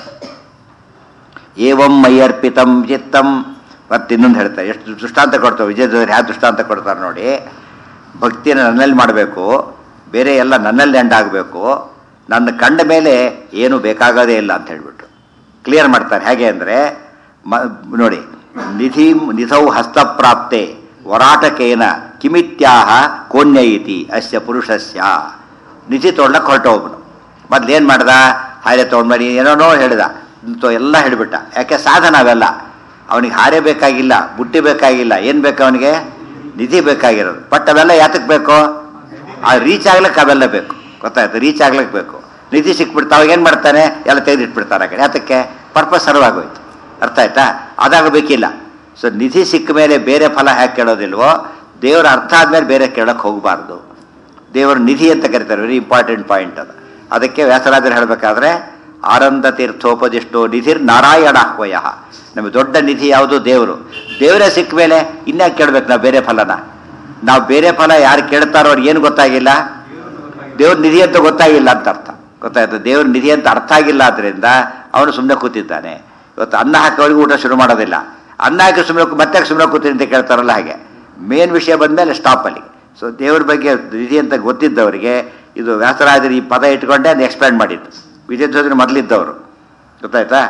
ಏವಂ ಮೈಯರ್ಪಿತಂ ಚಿತ್ತಂ ಮತ್ತೆ ಇನ್ನೊಂದು ಹೇಳ್ತಾರೆ ಎಷ್ಟು ದೃಷ್ಟಾಂತ ಕೊಡ್ತಾರೆ ವಿಜಯದವ್ರು ಯಾವ ದೃಷ್ಟಾಂತ ಕೊಡ್ತಾರೆ ನೋಡಿ ಭಕ್ತಿನ ನನ್ನಲ್ಲಿ ಮಾಡಬೇಕು ಬೇರೆ ಎಲ್ಲ ನನ್ನಲ್ಲಿ ಎಂಡ್ ಆಗಬೇಕು ನನ್ನ ಕಂಡ ಮೇಲೆ ಏನು ಬೇಕಾಗೋದೇ ಇಲ್ಲ ಅಂತ ಹೇಳ್ಬಿಟ್ಟು ಕ್ಲಿಯರ್ ಮಾಡ್ತಾರೆ ಹೇಗೆ ಅಂದರೆ ಮ ನೋಡಿ ನಿಧಿ ನಿಧೌ ಹಸ್ತಪ್ರಾಪ್ತೆ ವರಾಟಕೇನ ಕಿಮಿತ್ಯಾಹ ಕೋಣ್ಯ ಇತಿ ಅಸ್ಯ ಪುರುಷಸ್ಯ ನಿಧಿ ತೊಗೊಳಕ್ಕೆ ಹೊರಟೋಗ್ಬಿಡು ಮೊದ್ಲೇನು ಮಾಡ್ದ ಹಾರೆ ತೊಗೊಂಡ್ಬರಿ ಏನೋ ಹೇಳಿದ ಇಂಥವು ಎಲ್ಲ ಹೇಳಿಬಿಟ್ಟ ಯಾಕೆ ಸಾಧನ ಅವೆಲ್ಲ ಅವನಿಗೆ ಹಾರೆ ಬೇಕಾಗಿಲ್ಲ ಬುಟ್ಟಿ ಬೇಕಾಗಿಲ್ಲ ಏನು ಬೇಕು ಅವನಿಗೆ ನಿಧಿ ಬೇಕಾಗಿರೋದು ಬಟ್ ಅವೆಲ್ಲ ಯಾತಕ್ಕೆ ಬೇಕು ಆ ರೀಚ್ ಆಗ್ಲಿಕ್ಕೆ ಅವೆಲ್ಲ ಬೇಕು ಗೊತ್ತಾಯ್ತು ರೀಚ್ ಆಗ್ಲಿಕ್ಕೆ ಬೇಕು ನಿಧಿ ಸಿಕ್ಬಿಡ್ತಾ ಅವಾಗ ಏನು ಮಾಡ್ತಾನೆ ಎಲ್ಲ ತೆಗೆದಿಟ್ಬಿಡ್ತಾರೆ ಆ ಕಡೆ ಯಾತಕ್ಕೆ ಪರ್ಪಸ್ ಸರ್ವ್ ಆಗೋಯ್ತು ಅರ್ಥ ಆಯ್ತಾ ಅದಾಗಬೇಕಿಲ್ಲ ಸೊ ನಿಧಿ ಸಿಕ್ಕ ಮೇಲೆ ಬೇರೆ ಫಲ ಹ್ಯಾಕೆ ಕೇಳೋದಿಲ್ವೋ ದೇವರ ಅರ್ಥ ಆದ್ಮೇಲೆ ಬೇರೆ ಕೇಳಕ್ಕೆ ಹೋಗಬಾರ್ದು ದೇವರ ನಿಧಿ ಅಂತ ಕರೀತಾರೆ ವೆರಿ ಇಂಪಾರ್ಟೆಂಟ್ ಪಾಯಿಂಟ್ ಅದು ಅದಕ್ಕೆ ವ್ಯಾಸರಾಜರು ಹೇಳಬೇಕಾದ್ರೆ ಆನಂದ ತೀರ್ಥೋಪದಿಷ್ಟೋ ನಿಧಿರ್ ನಾರಾಯಣಾಹ್ವಯ ನಮಗೆ ದೊಡ್ಡ ನಿಧಿ ಯಾವುದು ದೇವರು ದೇವರೇ ಸಿಕ್ಕ ಮೇಲೆ ಇನ್ಯಾಕೆ ಕೇಳ್ಬೇಕು ನಾವು ಬೇರೆ ಫಲನ ನಾವು ಬೇರೆ ಫಲ ಯಾರು ಕೇಳ್ತಾರೋ ಅವ್ರಿಗೆ ಏನು ಗೊತ್ತಾಗಿಲ್ಲ ದೇವ್ರ ನಿಧಿ ಅಂತ ಗೊತ್ತಾಗಿಲ್ಲ ಅಂತ ಅರ್ಥ ಗೊತ್ತಾಯ್ತು ದೇವ್ರ ನಿಧಿ ಅಂತ ಅರ್ಥ ಆಗಿಲ್ಲ ಆದ್ರಿಂದ ಅವನು ಸುಮ್ಮನೆ ಕೂತಿದ್ದಾನೆ ಇವತ್ತು ಅನ್ನ ಹಾಕೋರಿಗೆ ಊಟ ಶುರು ಮಾಡೋದಿಲ್ಲ ಅನ್ನ ಹಾಕಿ ಸುಮ್ಮನೆ ಮತ್ತೆ ಸುಮ್ಮನೆ ಕೂತೀನಿ ಅಂತ ಕೇಳ್ತಾರಲ್ಲ ಹಾಗೆ ಮೇನ್ ವಿಷಯ ಬಂದಮೇಲೆ ಸ್ಟಾಪ್ ಅಲ್ಲಿ ಸೊ ದೇವ್ರ ಬಗ್ಗೆ ನಿಧಿ ಅಂತ ಗೊತ್ತಿದ್ದವರಿಗೆ ಇದು ವ್ಯಾಸರಾಜರು ಈ ಪದ ಇಟ್ಕೊಂಡೆ ಅದು ಎಕ್ಸ್ಪ್ಲೇನ್ ಮಾಡಿದ್ದು ವಿಜಯಧ್ವಜರು ಮೊದಲಿದ್ದವರು ಗೊತ್ತಾಯ್ತಾ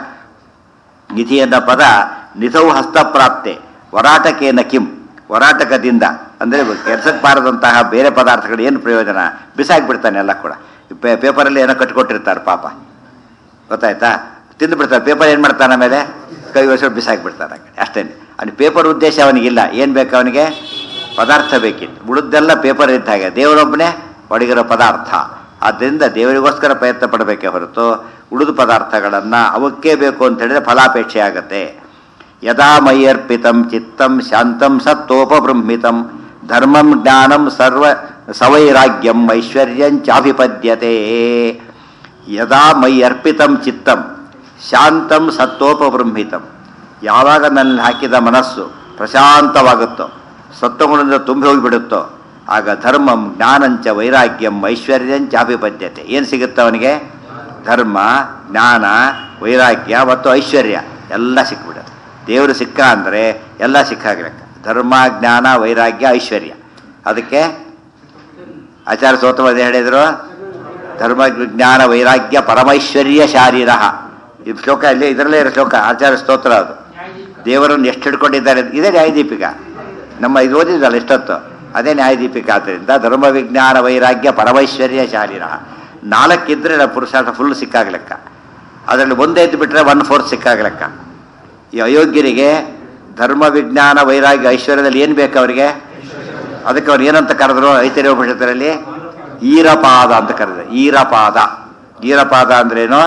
ನಿಧಿ ಎನ್ನ ಪದ ನಿಧೌ ಹಸ್ತಪ್ರಾಪ್ತೆ ವರಾಟಕೇನ ಕಿಂ ವರಾಟಕದಿಂದ ಅಂದರೆ ಕೆಲ್ಸಕ್ಕೆ ಬಾರದಂತಹ ಬೇರೆ ಪದಾರ್ಥಗಳು ಏನು ಪ್ರಯೋಜನ ಬಿಸಾಕ್ಬಿಡ್ತಾನೆ ಎಲ್ಲ ಕೂಡ ಪೇ ಪೇಪರಲ್ಲಿ ಏನೋ ಕಟ್ಕೊಟ್ಟಿರ್ತಾರೆ ಪಾಪ ಗೊತ್ತಾಯ್ತಾ ತಿಂದು ಬಿಡ್ತಾರೆ ಪೇಪರ್ ಏನು ಮಾಡ್ತಾನೆ ಆಮೇಲೆ ಕೈ ವರ್ಷ ಬಿಸಾಕ್ಬಿಡ್ತಾನೆ ಆ ಕಡೆ ಅಷ್ಟೇ ಅವ್ನಿಗೆ ಪೇಪರ್ ಉದ್ದೇಶ ಅವನಿಗಿಲ್ಲ ಏನು ಬೇಕು ಅವನಿಗೆ ಪದಾರ್ಥ ಬೇಕಿತ್ತು ಉಳಿದೆಲ್ಲ ಪೇಪರ್ ಇದ್ದ ಹಾಗೆ ದೇವರೊಬ್ಬನೇ ಒಡಗಿರೋ ಪದಾರ್ಥ ಆದ್ದರಿಂದ ದೇವರಿಗೋಸ್ಕರ ಪ್ರಯತ್ನ ಪಡಬೇಕೇ ಹೊರತು ಉಳಿದ ಪದಾರ್ಥಗಳನ್ನು ಅವಕ್ಕೇ ಬೇಕು ಅಂತ ಹೇಳಿದ್ರೆ ಫಲಾಪೇಕ್ಷೆ ಆಗತ್ತೆ ಯದಾ ಮೈಯರ್ಪಿತಂ ಚಿತ್ತಂ ಶಾಂತಂ ಸತ್ತೋಪಬೃಂಹಿತಂ ಧರ್ಮಂ ಜ್ಞಾನಂ ಸರ್ವ ಸವೈರಾಗ್ಯಂ ಐಶ್ವರ್ಯಂಚಾಭಿಪದ್ಯತೆ ಯದಾ ಮೈ ಅರ್ಪಿತಂ ಚಿತ್ತಂ ಶಾಂತಂ ಸತ್ತೋಪಬೃಂಹಿತಂ ಯಾವಾಗ ನನ್ನ ಹಾಕಿದ ಮನಸ್ಸು ಪ್ರಶಾಂತವಾಗುತ್ತೋ ಸತ್ವಗುಣದಿಂದ ತುಂಬಿ ಹೋಗಿಬಿಡುತ್ತೋ ಆಗ ಧರ್ಮಂ ಜ್ಞಾನಂಚ ವೈರಾಗ್ಯಂ ಐಶ್ವರ್ಯಂಚ ಅಭಿಪದ್ಯತೆ ಏನು ಸಿಗುತ್ತೆ ಅವನಿಗೆ ಧರ್ಮ ಜ್ಞಾನ ವೈರಾಗ್ಯ ಮತ್ತು ಐಶ್ವರ್ಯ ಎಲ್ಲ ಸಿಕ್ಬಿಡುತ್ತೆ ದೇವರು ಸಿಕ್ಕ ಅಂದರೆ ಎಲ್ಲ ಸಿಕ್ಕಾಗ್ಬೇಕು ಧರ್ಮ ಜ್ಞಾನ ವೈರಾಗ್ಯ ಐಶ್ವರ್ಯ ಅದಕ್ಕೆ ಆಚಾರ್ಯ ಸೋತವಾದ ಹೇಳಿದ್ರು ಧರ್ಮ ಜ್ಞಾನ ವೈರಾಗ್ಯ ಪರಮೈಶ್ವರ್ಯ ಶಾರೀರ ಈ ಶ್ಲೋಕ ಅಲ್ಲಿ ಇದರಲ್ಲೇ ಇರೋ ಶ್ಲೋಕ ಆಚಾರ್ಯ ಸ್ತೋತ್ರ ಅದು ದೇವರನ್ನು ಎಷ್ಟು ಹಿಡ್ಕೊಂಡಿದ್ದಾರೆ ಇದೇ ನ್ಯಾಯದೀಪಿಕ ನಮ್ಮ ಇದು ಓದಿದ್ರಲ್ಲ ಎಷ್ಟೊತ್ತು ಅದೇ ನ್ಯಾಯದೀಪಿಕ ಆದ್ದರಿಂದ ಧರ್ಮ ವಿಜ್ಞಾನ ವೈರಾಗ್ಯ ಪರಮೈಶ್ವರ್ಯ ಶಾರೀರ ನಾಲ್ಕಿದ್ರೆ ನಾವು ಪುರುಷಾರ್ಥ ಫುಲ್ ಸಿಕ್ಕಾಗ್ಲೆಕ್ಕ ಅದರಲ್ಲಿ ಒಂದೇ ಎದ್ದು ಬಿಟ್ಟರೆ ಒನ್ ಫೋರ್ತ್ ಸಿಕ್ಕಾಗ್ಲೆಕ್ಕ ಈ ಅಯೋಗ್ಯರಿಗೆ ಧರ್ಮ ವಿಜ್ಞಾನ ವೈರಾಗ್ಯ ಐಶ್ವರ್ಯದಲ್ಲಿ ಏನು ಬೇಕು ಅವರಿಗೆ ಅದಕ್ಕೆ ಅವ್ರು ಏನಂತ ಕರೆದ್ರು ಐತರ್ಯ ಉಪನಿಷತ್ತರಲ್ಲಿ ಈರಪಾದ ಅಂತ ಕರೆದ್ರು ಈರಪಾದ ಈರಪಾದ ಅಂದ್ರೇನು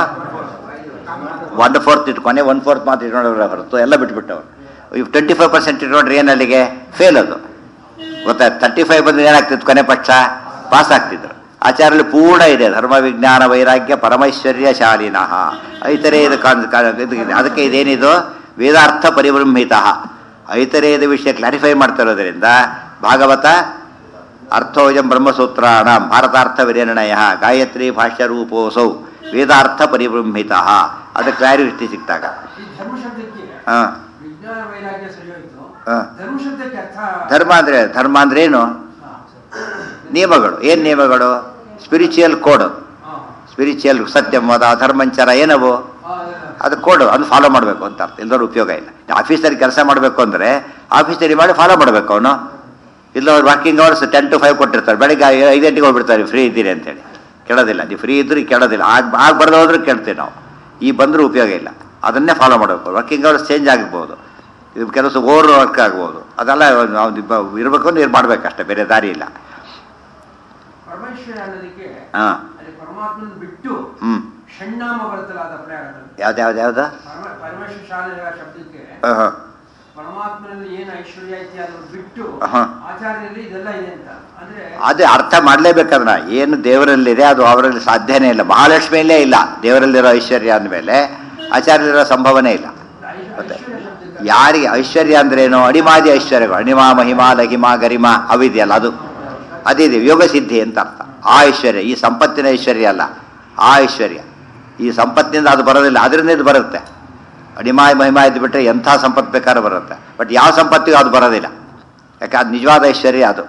ಒನ್ ಫೋರ್ತ್ ಇಟ್ಕೊನೆ ಒನ್ ಫೋರ್ತ್ ಮಾತು ಇಟ್ಕೊಂಡ್ರೆ ಹೊರತು ಎಲ್ಲ ಬಿಟ್ಬಿಟ್ಟವ್ರು ಇವ್ ಟ್ವೆಂಟಿ ಫೈವ್ ಪರ್ಸೆಂಟ್ ಇಟ್ಕೊಂಡ್ರೆ ಏನು ಅಲ್ಲಿಗೆ ಫೇಲ್ ಅದು ಗೊತ್ತಾಯ್ತು ತರ್ಟಿ ಫೈವ್ ಬಂದ್ರೆ ಏನಾಗ್ತಿತ್ತು ಕೊನೆ ಪಕ್ಷ ಪಾಸ್ ಆಗ್ತಿದ್ರು ಆಚಾರ್ಯಲ್ಲಿ ಪೂರ್ಣ ಇದೆ ಧರ್ಮ ವಿಜ್ಞಾನ ವೈರಾಗ್ಯ ಪರಮೈಶ್ವರ್ಯ ಶಾಲಿನಃ ಐತರೇಯದ ಕಾನ್- ಕಾ- ಇದು ಇದೆ. ಅದಕ್ಕೆ ಇದೇನಿದು ವೇದಾರ್ಥ ಪರಿಬ್ರಹ್ಮಿತ ಐತರೇಯದ ವಿಷಯ ಕ್ಲಾರಿಫೈ ಮಾಡ್ತಾ ಇರೋದ್ರಿಂದ ಭಾಗವತ ಅರ್ಥೋಜಂ ಬ್ರಹ್ಮಸೂತ್ರಾಣ ಭಾರತಾರ್ಥ ವಿನಿರ್ಣಯ ಗಾಯತ್ರಿ ಭಾಷ್ಯ ರೂಪೋಸೌ ವೇದಾರ್ಥ ಪರಿಬ್ರಹ್ಮಿತ ಅದು ಕ್ಲಾರಿಟಿ ಸಿಕ್ತಾಗ ಈ ಧರ್ಮ ಶಬ್ದಕ್ಕೆ ಹಾ ವಿಜ್ಞಾನ ವೈರಾಗ್ಯ ಸರಿ ಹೋಯ್ತು ಹಾ. ಧರ್ಮ ಶಬ್ದಕ್ಕೆ ಅರ್ಥ ಧರ್ಮ ಅಂದ್ರೆ ಧರ್ಮ ಅಂದ್ರೆ ಏನು ಹಾ. ನಿಯಮಗಳು ಏನ್ ನಿಯಮಗಳು ಸ್ಪಿರಿಚುವಲ್ ಕೋಡ್ ಹಾ. ಸ್ಪಿರಿಚುವಲ್ ಸತ್ಯಮದ ಧರ್ಮಂಚರ ಏನವು ಹಾ, ಅದೆಲ್ಲ. ಅದು ಕೋಡು ಅದು ಫಾಲೋ ಮಾಡಬೇಕು ಅಂತ ಅರ್ಥ ಇಲ್ಲದವ್ರು ಉಪಯೋಗ ಇಲ್ಲ ಆಫೀಸಲ್ಲಿ ಕೆಲಸ ಮಾಡಬೇಕು ಅಂದರೆ ಆಫೀಸಲ್ಲಿ ಮಾಡಿ ಫಾಲೋ ಮಾಡಬೇಕು ಅವನು ಇಲ್ಲ ಅವ್ರು working hours ten to five ಕೊಟ್ಟಿರ್ತಾರೆ ಬೆಳಗ್ಗೆ ಐ- ಐದು ಗಂಟೆಗೆ ಹೋಗ್ಬಿಡ್ತಾರೆ ಫ್ರೀ ಇದ್ದೀರಿ ಅಂತೇಳಿ ಕೇಳೋದಿಲ್ಲ ನೀವು ಫ್ರೀ ಇದ್ರೂ ಕೇಳೋದಿಲ್ಲ ಆಗ ಆಗ ಬರ್ದು ಹೋದ್ರೂ ಕೇಳ್ತೀವಿ ನಾವು ಈ ಬಂದರೂ ಉಪಯೋಗ ಇಲ್ಲ ಅದನ್ನೇ ಫಾಲೋ ಮಾಡಬೇಕು ವರ್ಕಿಂಗ್ ಅವರ್ಸ್ ಚೇಂಜ್ ಆಗ್ಬೋದು ಇದು ಕೆಲಸ ಓವರ್ ವರ್ಕ್ ಆಗ್ಬೋದು ಅದೆಲ್ಲ ನಾವು ಇರಬೇಕು ಅಂದ್ರೆ ಮಾಡಬೇಕಷ್ಟೇ ಬೇರೆ ದಾರಿ ಇಲ್ಲ ಪರಮೇಶ್ವರ ಅನ್ನೋದಕ್ಕೆ ಹಾಂ ಅಲ್ಲಿ ಪರಮಾತ್ಮನ ಬಿಟ್ಟು ಹ್ಞೂ ಷಣ್ಣಾಮ ಬರುತ್ತಲ್ಲ ಅದು ಅಪ್ಲೈ ಆಗಲ್ಲ ಯಾವ್ದು ಯಾವ್ದು ಯಾವ್ದು ಪರಮ- ಪರಮೇಶ್ವರ ಶಾಲೆ ಶಬ್ದಕ್ಕೆ ಹಾಂ ಹಾಂ ಪರಮಾತ್ಮನಲ್ಲಿ ಏನು ಐಶ್ವರ್ಯ ಐತಿ ಅದನ್ನು ಬಿಟ್ಟು ಹಾ. ಆಚಾರ್ಯರಲ್ಲಿ ಇದೆಲ್ಲ ಇದೆ ಅಂತ ಅಂದ್ರೆ ಅದೇ ಅರ್ಥ ಮಾಡಲೇಬೇಕದನ್ನ ಏನು ದೇವರಲ್ಲಿದೆ ಅದು ಅವರಲ್ಲಿ ಸಾಧ್ಯನೇ ಇಲ್ಲ ಮಹಾಲಕ್ಷ್ಮಿಯಲ್ಲೇ ಇಲ್ಲ ದೇವರಲ್ಲಿರೋ ಐಶ್ವರ್ಯ ಅಂದಮೇಲೆ ಆಚಾರ್ಯಲ್ಲಿರೋ ಸಂಭವನೇ ಇಲ್ಲ ಐಶ್- ಮತ್ತೆ ಐಶ್ವರ್ಯ ಶಬ್ದಕ್ಕೆ ಯಾರಿಗೆ ಐಶ್ವರ್ಯ ಅಂದ್ರೇನು ಅಣಿಮಾದಿ ಐಶ್ವರ್ಯಗಳು ಅಣಿಮಾ ಮಹಿಮಾ ಲಹಿಮಾ ಗರಿಮಾ ಅವಿದೆಯಲ್ಲ ಅದು ಅದಿದೆ ಯೋಗ ಸಿದ್ಧಿ ಅಂತ ಅರ್ಥ ಆ ಐಶ್ವರ್ಯ ಈ ಸಂಪತ್ತಿನ ಐಶ್ವರ್ಯ ಅಲ್ಲ ಆ ಐಶ್ವರ್ಯ ಈ ಸಂಪತ್ತಿನಿಂದ ಅದು ಬರೋದಿಲ್ಲ ಅದರಿಂದ ಇದು ಬರುತ್ತೆ ಅಣಿಮಾ ಮಹಿಮಾ ಇದ್ದು ಬಿಟ್ಟರೆ ಎಂಥ ಸಂಪತ್ತು ಬೇಕಾದ್ರೂ ಬರುತ್ತೆ ಬಟ್ ಯಾವ ಸಂಪತ್ತಿಗೂ ಅದು ಬರೋದಿಲ್ಲ ಯಾಕೆ ಅದು ನಿಜವಾದ ಐಶ್ವರ್ಯ ಅದು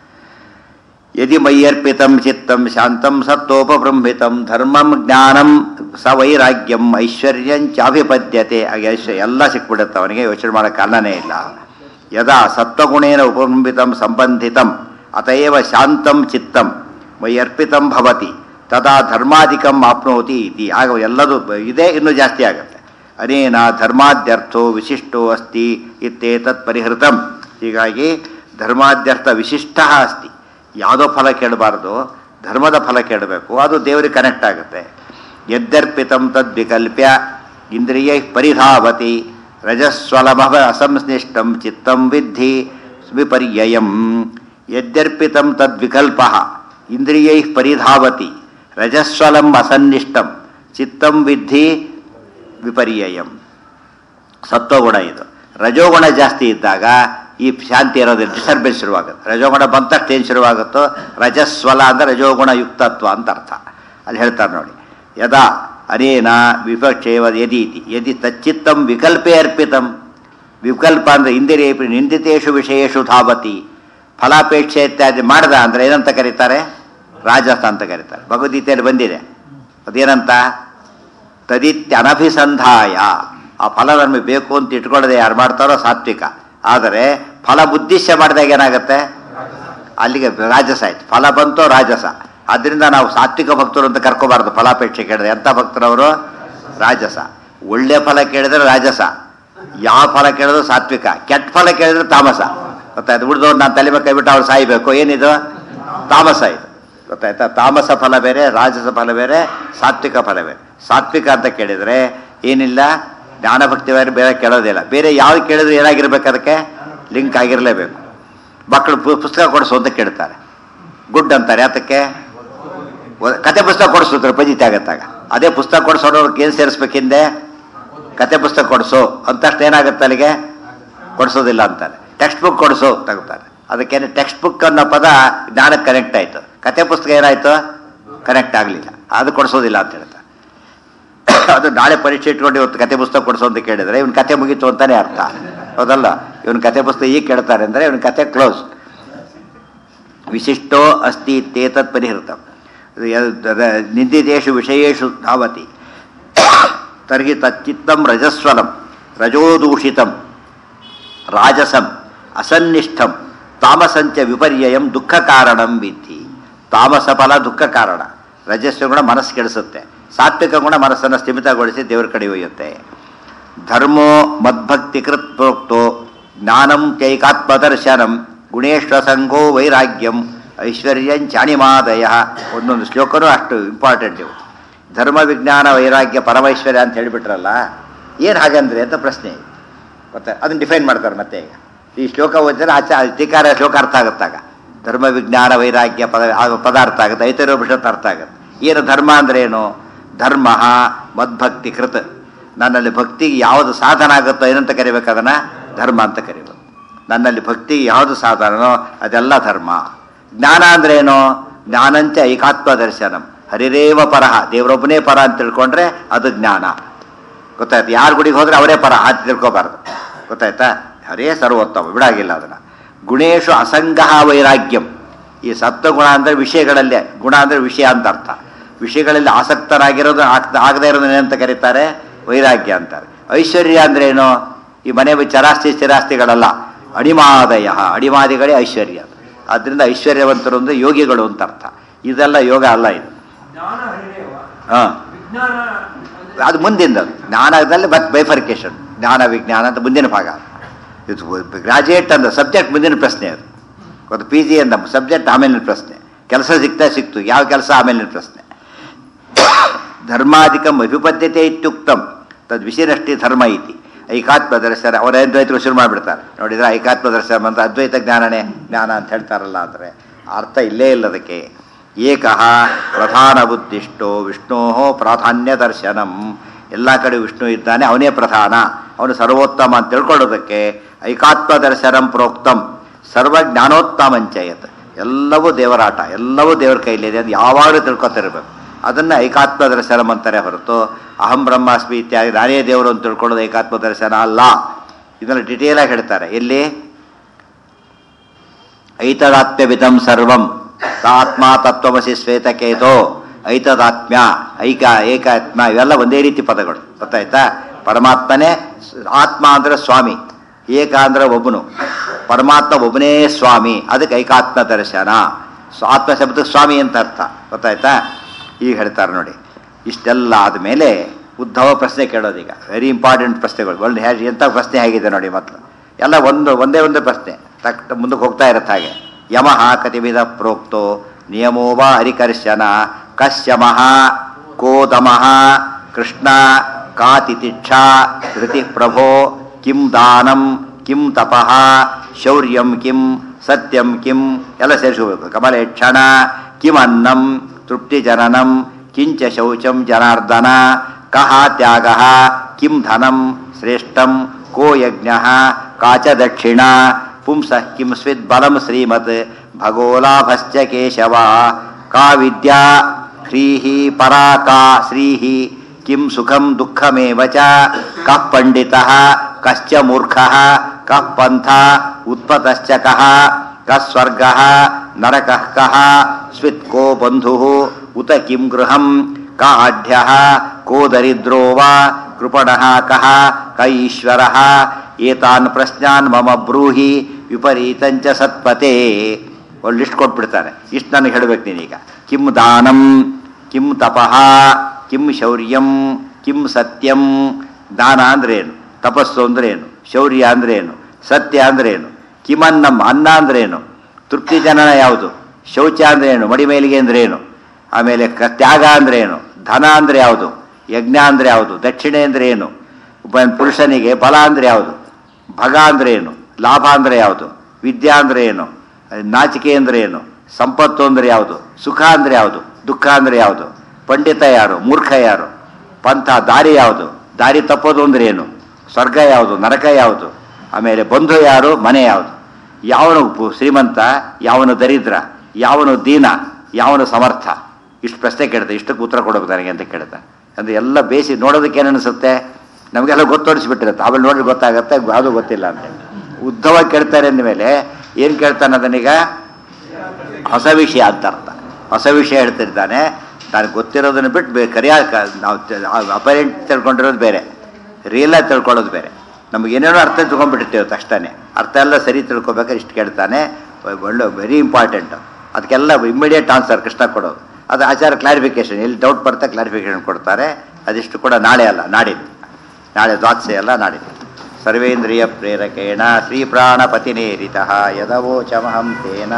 ಯದಿ ಮಯ್ಯರ್ಪಿತಂ ಚಿತ್ತಂ ಶಾಂತಂ ಸತ್ವೋಪಬೃಂಹಿತಂ ಧರ್ಮಂ ಜ್ಞಾನಂ ಸ ವೈರಾಗ್ಯಂ ಐಶ್ವರ್ಯಂಚಾಭಿಪದ್ಯತೆ ಆಗ ಐಶ್ವರ್ಯ ಎಲ್ಲ ಸಿಕ್ಬಿಡುತ್ತೆ ಅವನಿಗೆ ಯೋಚನೆ ಮಾಡೋ ಕಾರಣನೇ ಇಲ್ಲ ಯದಾ ಸತ್ವಗುಣೇನ ಉಪಬೃಂಹಿತಂ ಸಂಬಂಧಿತಂ ಅತಯವ ಶಾಂತಂ ಚಿತ್ತಂ ಮಯ್ಯರ್ಪಿತಂ ಭವತಿ ತದಾ ಧರ್ಮಾಧಿಕಂ ಆಪ್ನೋತಿ ಇತಿ ಆಗ ಎಲ್ಲದೂ ಬ- ಇದೇ ಇನ್ನೂ ಜಾಸ್ತಿ ಆಗುತ್ತೆ ಅನೇನ ಧರ್ಮಾದ್ಯರ್ಥೋ ವಿಶಿಷ್ಟೋ ಅಸ್ತಿ ಇತ್ತೇತತ್ ಪರಿಹೃತಂ ಹೀಗಾಗಿ ಧರ್ಮಾದ್ಯರ್ಥ ವಿಶಿಷ್ಟ ಅಸ್ತಿ ಯಾವುದೋ ಫಲ ಕೇಳಬಾರ್ದು ಧರ್ಮದ ಫಲ ಕೇಳಬೇಕು ಅದು ದೇವರಿಗೆ ಕನೆಕ್ಟ್ ಆಗುತ್ತೆ ಯದ್ಯರ್ಪಿತಂ ತದ್ವಿಕಲ್ಪ್ಯ ಇಂದ್ರಿಯೈ ಪರಿಧಾವತಿ ರಜಸ್ವಲಭವ ಅಸಂಶ್ಲಿಷ್ಟಂ ಚಿತ್ತಂ ವಿದ್ಧಿ ವಿಪರ್ಯಯಂ ಯದ್ಯರ್ಪಿತಂ ತದ್ವಿಕಲ್ಪ ಇಂದ್ರಿಯೈ ಪರಿಧಾವತಿ ರಜಸ್ವಲಂ ಅಸನ್ನಿಷ್ಟಂ ಚಿತ್ತಂ ವಿದ್ಧಿ ವಿಪರ್ಯಯಂ ಸತ್ವಗುಣ ಇದು ರಜೋಗುಣ ಜಾಸ್ತಿ ಇದ್ದಾಗ ಈ ಶಾಂತಿ ಇರೋದಿಲ್ಲ ಡಿಸ್ಟರ್ಬೆನ್ಸ್ ಶುರುವಾಗುತ್ತೆ ರಜೋಗುಣ ಬಂದ ತಕ್ಷಣ ಏನು ಶುರುವಾಗುತ್ತೋ ರಜಸ್ವಲ ಅಂದರೆ ರಜೋಗುಣ ಯುಕ್ತತ್ವ ಅಂತ ಅರ್ಥ ಅಲ್ಲಿ ಹೇಳ್ತಾರೆ ನೋಡಿ ಯದಾ ಅನೇನ ವಿಪಕ್ಷೇವ ಯದೀತಿ ಯದಿ ತಚ್ಚಿತ್ತಂ ವಿಕಲ್ಪೇ ಅರ್ಪಿತಂ ವಿಕಲ್ಪ ಅಂದರೆ ಇಂದಿರಿಯ ನಿಂದಿತೇಷು ವಿಷಯೇಷು ಧಾವತಿ ಫಲಾಪೇಕ್ಷೆ ಇತ್ಯಾದಿ ಮಾಡ್ದ ಅಂದರೆ ಏನಂತ ಕರೀತಾರೆ ರಾಜಸ ಅಂತ ಕರೀತಾರೆ ಭಗವದ್ಗೀತೆಯಲ್ಲಿ ಬಂದಿದೆ ಅದೇನಂತ ತದಿತ್ಯನಭಿಸಂಧಾಯ ಆ ಫಲ ನಮಗೆ ಬೇಕು ಅಂತ ಇಟ್ಕೊಳ್ಳದೆ ಯಾರು ಮಾಡ್ತಾರೋ ಸಾತ್ವಿಕ ಆದರೆ ಫಲ ಉದ್ದೇಶ ಮಾಡಿದಾಗ ಏನಾಗುತ್ತೆ ಅಲ್ಲಿಗೆ ರಾಜಸ ಆಯ್ತು ಫಲ ಬಂತು ರಾಜಸ ಅದರಿಂದ ನಾವು ಸಾತ್ವಿಕ ಭಕ್ತರು ಅಂತ ಕರ್ಕೋಬಾರ್ದು ಫಲಾಪೇಕ್ಷೆ ಕೇಳಿದ್ರೆ ಎಂಥ ಭಕ್ತರವರು ರಾಜಸ ಒಳ್ಳೆ ಫಲ ಕೇಳಿದ್ರೆ ರಾಜಸ ಯಾವ ಫಲ ಕೇಳಿದ್ರು ಸಾತ್ವಿಕ ಕೆಟ್ಟ ಫಲ ಕೇಳಿದ್ರೆ ತಾಮಸ ಗೊತ್ತಾಯ್ತು ಉಳಿದವ್ರು ನಾನು ತಲೆ ಮೇಲೆ ಕೈಬಿಟ್ಟು ಅವ್ರು ಸಾಯ್ಬೇಕು ಏನಿದು ತಾಮಸ ಇದು ಗೊತ್ತಾಯ್ತಾ ತಾಮಸ ಫಲ ಬೇರೆ ರಾಜಸ ಫಲ ಬೇರೆ ಸಾತ್ವಿಕ ಫಲ ಬೇರೆ ಸಾತ್ವಿಕ ಅಂತ ಕೇಳಿದರೆ ಏನಿಲ್ಲ ಜ್ಞಾನಭಕ್ತಿ ಬೇರೆ ಬೇರೆ ಕೇಳೋದಿಲ್ಲ ಬೇರೆ ಯಾವ್ದು ಕೇಳಿದ್ರೆ ಏನಾಗಿರ್ಬೇಕು ಅದಕ್ಕೆ ಲಿಂಕ್ ಆಗಿರಲೇಬೇಕು ಮಕ್ಕಳು ಪು- ಪುಸ್ತಕ ಕೊಡಿಸು ಅಂತ ಕೇಳ್ತಾರೆ ಗುಡ್ ಅಂತಾರೆ ಯಾತಕ್ಕೆ ಒ- ಕತೆ ಪುಸ್ತಕ ಕೊಡಿಸಿದ್ರು ಪಜಿತಿ ಆಗತ್ತಾಗ ಅದೇ ಪುಸ್ತಕ ಕೊಡಿಸೋರಿಗೆ ಏನು ಸೇರಿಸ್ಬೇಕು ಹಿಂದೆ ಕತೆ ಪುಸ್ತಕ ಕೊಡಿಸು ಅಂತಷ್ಟು ಏನಾಗುತ್ತೆ ಅಲ್ಲಿಗೆ ಕೊಡಿಸೋದಿಲ್ಲ ಅಂತಾರೆ ಟೆಕ್ಸ್ಟ್ ಬುಕ್ ಕೊಡಿಸು ತಗೋತಾರೆ ಅದಕ್ಕೇನೆ ಟೆಕ್ಸ್ಟ್ ಬುಕ್ ಅನ್ನೋ ಪದ ಜ್ಞಾನಕ್ಕೆ ಕನೆಕ್ಟ್ ಆಯಿತು ಕತೆ ಪುಸ್ತಕ ಏನಾಯಿತು ಕನೆಕ್ಟ್ ಆಗಲಿಲ್ಲ ಅದು ಕೊಡಿಸೋದಿಲ್ಲ ಅಂತ ಹೇಳ್ತಾರೆ ಅದು ನಾಳೆ ಪರೀಕ್ಷೆ ಇಟ್ಕೊಂಡು ಇವತ್ತು ಕತೆ ಪುಸ್ತಕ ಕೊಡಿಸು ಅಂತ ಕೇಳಿದ್ರೆ ಇವನ್ ಕತೆ ಮುಗೀತು ಅಂತಾನೆ ಅರ್ಥ ಹೌದಲ್ಲ ಇವನ್ ಕತೆ ಪುಸ್ತಕ ಈಗ ಕೇಳ್ತಾರೆ ಅಂದ್ರೆ ಇವನ್ ಕತೆ ಕ್ಲೋಸ್ ವಿಶಿಷ್ಟೋ ಅಸ್ತಿ ಇತ್ಯೇತತ್ ಪರಿಹೃತ ನಿಂದಿತೇಷು ವಿಷಯೇಷು ಧಾವತಿ ತರ್ಹಿ ತಚ್ಚಿತ್ತಂ ರಜಸ್ವಲಂ ರಜೋದೂಷಿತಂ ರಾಜಸಂ ಅಸನ್ನಿಷ್ಠಂ ತಾಮಸಂಚ ವಿಪರ್ಯಯಂ ದುಃಖ ಕಾರಣಂ ವಿಧಿ ತಾಮಸ ಫಲ ದುಃಖ ಕಾರಣ ರಜಸ್ವ ಗುಣ ಮನಸ್ಸು ಕೆಡಿಸುತ್ತೆ ಸಾತ್ವಿಕ ಗುಣ ಮನಸ್ಸನ್ನು ಸ್ಥಿಮಿತಗೊಳಿಸಿ ದೇವರ ಕಡೆ ಒಯ್ಯುತ್ತೆ ಧರ್ಮೋ ಮದ್ಭಕ್ತಿ ಕೃತ್ ಪ್ರೋಕ್ತೋ ಜ್ಞಾನಂ ಚೈಕಾತ್ಮದರ್ಶನಂ ಗುಣೇಶ್ವಸಂಗೋ ವೈರಾಗ್ಯಂ ಐಶ್ವರ್ಯಂಚಾಣಿಮಾದಯ ಒಂದೊಂದು ಶ್ಲೋಕನೂ ಅಷ್ಟು ಇಂಪಾರ್ಟೆಂಟ್ ಇವು ಧರ್ಮ ವಿಜ್ಞಾನ ವೈರಾಗ್ಯ ಪರಮೈಶ್ವರ್ಯ ಅಂತ ಹೇಳಿಬಿಟ್ರಲ್ಲ ಏನು ಹಾಗಂದ್ರೆ ಅಂತ ಪ್ರಶ್ನೆ ಮತ್ತೆ ಅದನ್ನ ಡಿಫೈನ್ ಮಾಡ್ತಾರೆ ಮತ್ತೆ ಈಗ ಈ ಶ್ಲೋಕ ಓದಿದ್ರೆ ಆಚೆ ಅಧಿಕಾರ ಶ್ಲೋಕ ಅರ್ಥ ಆಗುತ್ತಾಗ ಧರ್ಮ ವಿಜ್ಞಾನ ವೈರಾಗ್ಯ ಪದ ಆ ಪದ ಅರ್ಥ ಆಗುತ್ತೆ ಐತರೋಪನಿಷತ್ ಅರ್ಥ ಆಗುತ್ತೆ ಏನು ಧರ್ಮ ಅಂದ್ರೆ ಏನು ಧರ್ಮ ಮದ್ಭಕ್ತಿ ಕೃತ ನನ್ನಲ್ಲಿ ಭಕ್ತಿಗೆ ಯಾವುದು ಸಾಧನ ಆಗುತ್ತೋ ಏನಂತ ಕರಿಬೇಕು ಅದನ್ನ ಧರ್ಮ ಅಂತ ಕರಿಬೇಕು ನನ್ನಲ್ಲಿ ಭಕ್ತಿಗೆ ಯಾವುದು ಸಾಧನನೋ ಅದೆಲ್ಲ ಧರ್ಮ ಜ್ಞಾನ ಅಂದ್ರೆ ಏನು ಜ್ಞಾನಂಚ ಐಕಾತ್ಮ ದರ್ಶನಂ ಹರಿರೇವ ಪರಹ ದೇವರೊಬ್ಬನೇ ಪರ ಅಂತ ತಿಳ್ಕೊಂಡ್ರೆ ಅದು ಜ್ಞಾನ ಗೊತ್ತಾಯ್ತು ಯಾರ ಗುಡಿಗೆ ಹೋದ್ರೆ ಅವರೇ ಪರ ಹಾಕಿ ತಿಳ್ಕೊಬಾರ್ದು ಗೊತ್ತಾಯ್ತಾ ಹರೇ ಸರ್ವೋತ್ತಮ ಬಿಡಾಗಿಲ್ಲ ಅದನ್ನ ಗುಣೇಶು ಅಸಂಗ ವೈರಾಗ್ಯಂ ಈ ಸತ್ವಗುಣ ಅಂದ್ರೆ ವಿಷಯಗಳಲ್ಲೇ ಗುಣ ಅಂದ್ರೆ ವಿಷಯ ಅಂತ ಅರ್ಥ ವಿಷಯಗಳಲ್ಲಿ ಆಸಕ್ತರಾಗಿರೋದು ಆಗ್- ಆಗದೇ ಇರೋದನ್ನ ಏನಂತ ಕರೀತಾರೆ ವೈರಾಗ್ಯ ಅಂತಾರೆ ಐಶ್ವರ್ಯ ಅಂದ್ರೆ ಏನು ಈ ಮನೆ ಚರಾಸ್ತಿ ಸ್ಥಿರಾಸ್ತಿಗಳಲ್ಲ ಅಣಿಮಾದಯ ಅಣಿಮಾದಿಗಳೇ ಐಶ್ವರ್ಯ ಆದ್ರಿಂದ ಐಶ್ವರ್ಯವಂತರು ಅಂದ್ರೆ ಯೋಗಿಗಳು ಅಂತ ಅರ್ಥ ಇದೆಲ್ಲ ಯೋಗ ಅಲ್ಲ ಇದು ಜ್ಞಾನ ಹರಿರೇವ ಹಾ ವಿಜ್ಞಾನ ಅಂದ್ರೆ ಅದು ಮುಂದಿಂದ ಜ್ಞಾನದಲ್ಲಿ ಮತ್ತೆ ಬೈಫರ್ಕೇಶನ್ ಜ್ಞಾನ ವಿಜ್ಞಾನ ಅಂತ ಮುಂದಿನ ಭಾಗ ಇದು ಗ್ರಾಜುಯೇಟ್ ಅಂದ ಸಬ್ಜೆಕ್ಟ್ ಮುಂದಿನ ಪ್ರಶ್ನೆ ಅದು ಅದು ಪಿ ಜಿ ಅಂದ ಸಬ್ಜೆಕ್ಟ್ ಆಮೇಲಿನ ಪ್ರಶ್ನೆ ಕೆಲಸ ಸಿಗ್ತಾ ಸಿಕ್ತು ಯಾವ ಕೆಲಸ ಆಮೇಲಿನ ಪ್ರಶ್ನೆ ಧರ್ಮಾಧಿಕಂ ಅಭಿಪದ್ಯತೆ ಇತ್ಯುಕ್ತಂ ತದ್ ವಿಷಯನಷ್ಟಿ ಧರ್ಮ ಐತಿ ಐಕಾತ್ಮ ದರ್ಶನ ಅವರ ಅದ್ವೈತರು ಶುರು ಮಾಡಿಬಿಡ್ತಾರೆ ನೋಡಿದ್ರೆ ಐಕಾತ್ಮ ದರ್ಶನ ಅಂತ ಅದ್ವೈತ ಜ್ಞಾನನೇ ಜ್ಞಾನ ಅಂತ ಹೇಳ್ತಾರಲ್ಲ ಅಂದರೆ ಅರ್ಥ ಇಲ್ಲೇ ಇಲ್ಲ ಅದಕ್ಕೆ ಏಕಃ ಪ್ರಧಾನ ಬುದ್ಧಿಷ್ಟೋ ವಿಷ್ಣೋ ಪ್ರಾಧಾನ್ಯ ದರ್ಶನಂ ಎಲ್ಲ ಕಡೆ ವಿಷ್ಣು ಇದ್ದಾನೆ ಅವನೇ ಪ್ರಧಾನ ಅವನು ಸರ್ವೋತ್ತಮ ಅಂತ ತಿಳ್ಕೊಳ್ಳೋದಕ್ಕೆ ಐಕಾತ್ಮ ದರ್ಶನಂ ಪ್ರೋಕ್ತಂ ಸರ್ವ ಜ್ಞಾನೋತ್ತಮಂಚಯತ್ ಎಲ್ಲವೂ ದೇವರಾಟ ಎಲ್ಲವೂ ದೇವರ ಕೈಲಿದೆ ಅದು ಯಾವಾಗಲೂ ತಿಳ್ಕೊತಿರ್ಬೇಕು ಅದನ್ನ ಐಕಾತ್ಮ ದರ್ಶನಂ ಅಂತಾರೆ ಹೊರತು ಅಹಂ ಬ್ರಹ್ಮಾಸ್ಮಿ ಇತ್ಯಾದಿ ನಾನೇ ದೇವರು ಅಂತ ತಿಳ್ಕೊಳ್ಳೋದು ಐಕಾತ್ಮ ದರ್ಶನ ಅಲ್ಲ ಇದನ್ನು ಡಿಟೇಲ್ ಆಗಿ ಹೇಳ್ತಾರೆ ಎಲ್ಲಿ ಐತದಾತ್ಮ್ಯವಿದಂ ಸರ್ವಂ ಆತ್ಮ ತತ್ವಮಸಿ ಶ್ವೇತಕೇತೋ ಐತದಾತ್ಮ್ಯ ಐಕ ಏಕಾತ್ಮ ಇವೆಲ್ಲ ಒಂದೇ ರೀತಿ ಪದಗಳು ಗೊತ್ತಾಯ್ತಾ ಪರಮಾತ್ಮನೇ ಸ್- ಆತ್ಮ ಅಂದ್ರೆ ಸ್ವಾಮಿ ಏಕ ಅಂದ್ರೆ ಒಬ್ಬನು ಪರಮಾತ್ಮ ಒಬ್ಬನೇ ಸ್ವಾಮಿ ಅದಕ್ಕೆ ಐಕಾತ್ಮ ದರ್ಶನ ಸ್ವ- ಆತ್ಮ ಶಬ್ದಕ್ಕೆ ಸ್ವಾಮಿ ಅಂತ ಅರ್ಥ ಗೊತ್ತಾಯ್ತಾ ಈಗ ಹೇಳ್ತಾರೆ ನೋಡಿ ಇಷ್ಟೆಲ್ಲ ಆದಮೇಲೆ ಉದ್ಧವ ಪ್ರಶ್ನೆ ಕೇಳೋದೀಗ ವೆರಿ ಇಂಪಾರ್ಟೆಂಟ್ ಪ್ರಶ್ನೆಗಳು ಒಂದು ಹ್ಯಾ ಎಂಥ ಪ್ರಶ್ನೆ ಆಗಿದೆ ನೋಡಿ ಮೊದಲು ಎಲ್ಲ ಒಂದು ಒಂದೇ ಒಂದೇ ಪ್ರಶ್ನೆ ತಕ್ ಮುಂದಕ್ಕೆ ಹೋಗ್ತಾ ಇರುತ್ತೆ ಹಾಗೆ ಯಮಃ ಕತಿವಿಧ ಪ್ರೋಕ್ತೋ ನಿಯಮೋ ವಾ ಹರಿಕರ್ಶನ ಕಶ್ಯಮಃ ಕೋದಮಃ ಕೃಷ್ಣ ಕಾತಿತಿಕ್ಷಾ ಧೃತಿ ಪ್ರಭೋ ಕಿಂ ದಾನಂ ಕಿಂ ತಪಃ ಶೌರ್ಯಂ ಕಿಂ ಸತ್ಯಂ ಕಿಂ ಎಲ್ಲ ಸೇರಿಸ್ಕೋಬೇಕು ಕಮಲೇಕ್ಷಣ ಕಿಂ ಅನ್ನಂ ತೃಪ್ತಿಜನನಂ ಕಿಂಚ ಶೌಚಂ ಜನಾರ್ದನ ಕಹ ತ್ಯಾಗ ಕಿಂ ಧನಂ ಶ್ರೇಷ್ಠಂ ಕೋ ಯಜ್ಞ ಕಾಚ ದಕ್ಷಿಣ ಪುಂಸಃ ಕಿಂ ಸ್ವಿದ್ ಬಲಂ ಶ್ರೀಮತ್ ಭಗೋಲಾಭಶ್ಚ ಕೇಶವ ಕಾ ವಿದ್ಯಾ ಶ್ರೀಃ ಪರಾ ಕಾ ಶ್ರೀಃ ಕಿಂ ಸುಖಂ ದುಃಖಮೇವ ಚ ಕಃ ಪಂಡಿತಃ ಕಶ್ಚ ಮೂರ್ಖಃ ಕಃ ಪಂಥ ಉತ್ಪತಶ್ಚ ಕಃ ಕಃ ಸ್ವರ್ಗಃ ನರಕಃ ಕಃ ಸ್ವಿತ್ ಕೋ ಬಂಧುಃ ಉತ ಕಿಂ ಗೃಹಂ ಕ ಆಢ್ಯಃ ಕೋ ದರಿದ್ರೋ ವಾ ಕೃಪಣಃ ಕಃ ಕ ಈಶ್ವರಃ ಏತಾನ್ ಪ್ರಶ್ನಾನ್ ಮಮ ಬ್ರೂಹಿ ವಿಪರೀತಂಚ ಸತ್ಪತೆ ಒಂದು ಲಿಸ್ಟ್ ಕೊಟ್ಬಿಡ್ತಾನೆ ಇಷ್ಟು ನನಗೆ ಹೇಳ್ಬೇಕು ನೀನೀಗ ಕಿಂ ದಾನಂ ಕಿಂ ತಪಃ ಕಿಂ ಶೌರ್ಯಂ ಕಿಂ ಸತ್ಯಂ ದಾನ ಅಂದ್ರೇನು ತಪಸ್ಸು ಅಂದ್ರೇನು ಶೌರ್ಯ ಅಂದ್ರೇನು ಸತ್ಯ ಅಂದ್ರೇನು ಕಿಮನ್ನಂ ಅನ್ನ ಅಂದ್ರೇನು ತೃಪ್ತಿ ಜನನ ಯಾವುದು ಶೌಚ ಅಂದ್ರೇನು ಮಡಿಮೇಲಿಗೆ ಅಂದ್ರೇನು ಆಮೇಲೆ ಕ ತ್ಯಾಗ ಅಂದ್ರೇನು ಧನ ಅಂದ್ರೆ ಯಾವುದು ಯಜ್ಞ ಅಂದ್ರೆ ಯಾವುದು ದಕ್ಷಿಣೆ ಅಂದ್ರೆ ಏನು ಒಬ್ಬ ಪುರುಷನಿಗೆ ಬಲ ಅಂದ್ರೆ ಯಾವುದು ಭಗ ಅಂದ್ರೆ ಏನು ಲಾಭ ಅಂದ್ರೆ ಯಾವುದು ವಿದ್ಯಾ ಅಂದ್ರೆ ಏನು ನಾಚಿಕೆ ಅಂದ್ರೆ ಏನು ಸಂಪತ್ತು ಅಂದ್ರೆ ಯಾವುದು ಸುಖ ಅಂದ್ರೆ ಯಾವುದು ದುಃಖ ಅಂದ್ರೆ ಯಾವುದು ಪಂಡಿತ ಯಾರು ಮೂರ್ಖ ಯಾರು ಪಂಥ ದಾರಿ ಯಾವುದು ದಾರಿ ತಪ್ಪೋದು ಅಂದ್ರೆ ಏನು ಸ್ವರ್ಗ ಯಾವುದು ನರಕ ಯಾವುದು ಆಮೇಲೆ ಬಂಧು ಯಾರು ಮನೆ ಯಾವುದು ಯಾವನು ಪು- ಶ್ರೀಮಂತ ಯಾವನು ದರಿದ್ರ ಯಾವನು ದೀನ ಯಾವನು ಸಮರ್ಥ ಇಷ್ಟು ಪ್ರಶ್ನೆ ಕೇಳ್ತಾರೆ ಇಷ್ಟಕ್ಕೆ ಉತ್ತರ ಕೊಡಬೇಕು ನನಗೆ ಅಂತ ಕೇಳ್ತಾರೆ ಅಂದರೆ ಎಲ್ಲ ಬೇಯಿಸಿ ನೋಡೋದಕ್ಕೆ ಏನು ಅನಿಸುತ್ತೆ ನಮಗೆಲ್ಲ ಗೊತ್ತೋಡಿಸ್ಬಿಟ್ಟಿರುತ್ತೆ ಆಮೇಲೆ ನೋಡಿದ್ರೆ ಗೊತ್ತಾಗುತ್ತೆ ಅದು ಗೊತ್ತಿಲ್ಲ ಅಂತ ಉದ್ದವ ಕೇಳ್ತಾರೆ ಅಂದಮೇಲೆ ಏನು ಕೇಳ್ತಾನೆ ಅದನ್ನೀಗ ಹೊಸ ವಿಷಯ ಅಂತ ಅರ್ಥ ಹೊಸ ವಿಷಯ ಹೇಳ್ತಿರ್ತಾನೆ ನನಗೆ ಗೊತ್ತಿರೋದನ್ನು ಬಿಟ್ಟು ಬೇ ಕರಿಯ ನಾವು ಅಪರೆಂಟ್ ತಿಳ್ಕೊಂಡಿರೋದು ಬೇರೆ ರಿಯಲಾಗಿ ತಿಳ್ಕೊಳ್ಳೋದು ಬೇರೆ ನಮ್ಗೆ ಏನೇನೋ ಅರ್ಥ ತಿಳ್ಕೊಂಡ್ಬಿಟ್ಟಿರ್ತೇವೆ ತಕ್ಷಣ ಅರ್ಥ ಎಲ್ಲ ಸರಿ ತಿಳ್ಕೊಬೇಕಾದ್ರೆ ಇಷ್ಟು ಕೇಳ್ತಾನೆ ಒಳ್ಳೆ ವೆರಿ ಇಂಪಾರ್ಟೆಂಟ್ ಅದಕ್ಕೆಲ್ಲ ಇಮ್ಮಿಡಿಯೇಟ್ ಆನ್ಸರ್ ಕೃಷ್ಣ ಕೊಡೋದು ಅದು ಆಚಾರ ಕ್ಲಾರಿಫಿಕೇಶನ್ ಎಲ್ಲಿ ಡೌಟ್ ಬರ್ತಾ ಕ್ಲಾರಿಫಿಕೇಶನ್ ಕೊಡ್ತಾರೆ ಅದಿಷ್ಟು ಕೂಡ ನಾಳೆ ಅಲ್ಲ ನಾಡಿದ್ದು ನಾಳೆ ದ್ವಾದಶೆ ಅಲ್ಲ ನಾಡಿದ್ದು ಸರ್ವೇಂದ್ರಿಯ ಪ್ರೇರಕೇಣ ಶ್ರೀಪ್ರಾಣಪತಿನೇರಿತ ಯದವೋಚಮಹಂ ತೇನ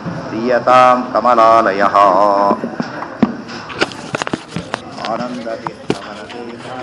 ಪ್ರಿಯತಾಂ ಕಮಲಾಲಯ ಆನಂದ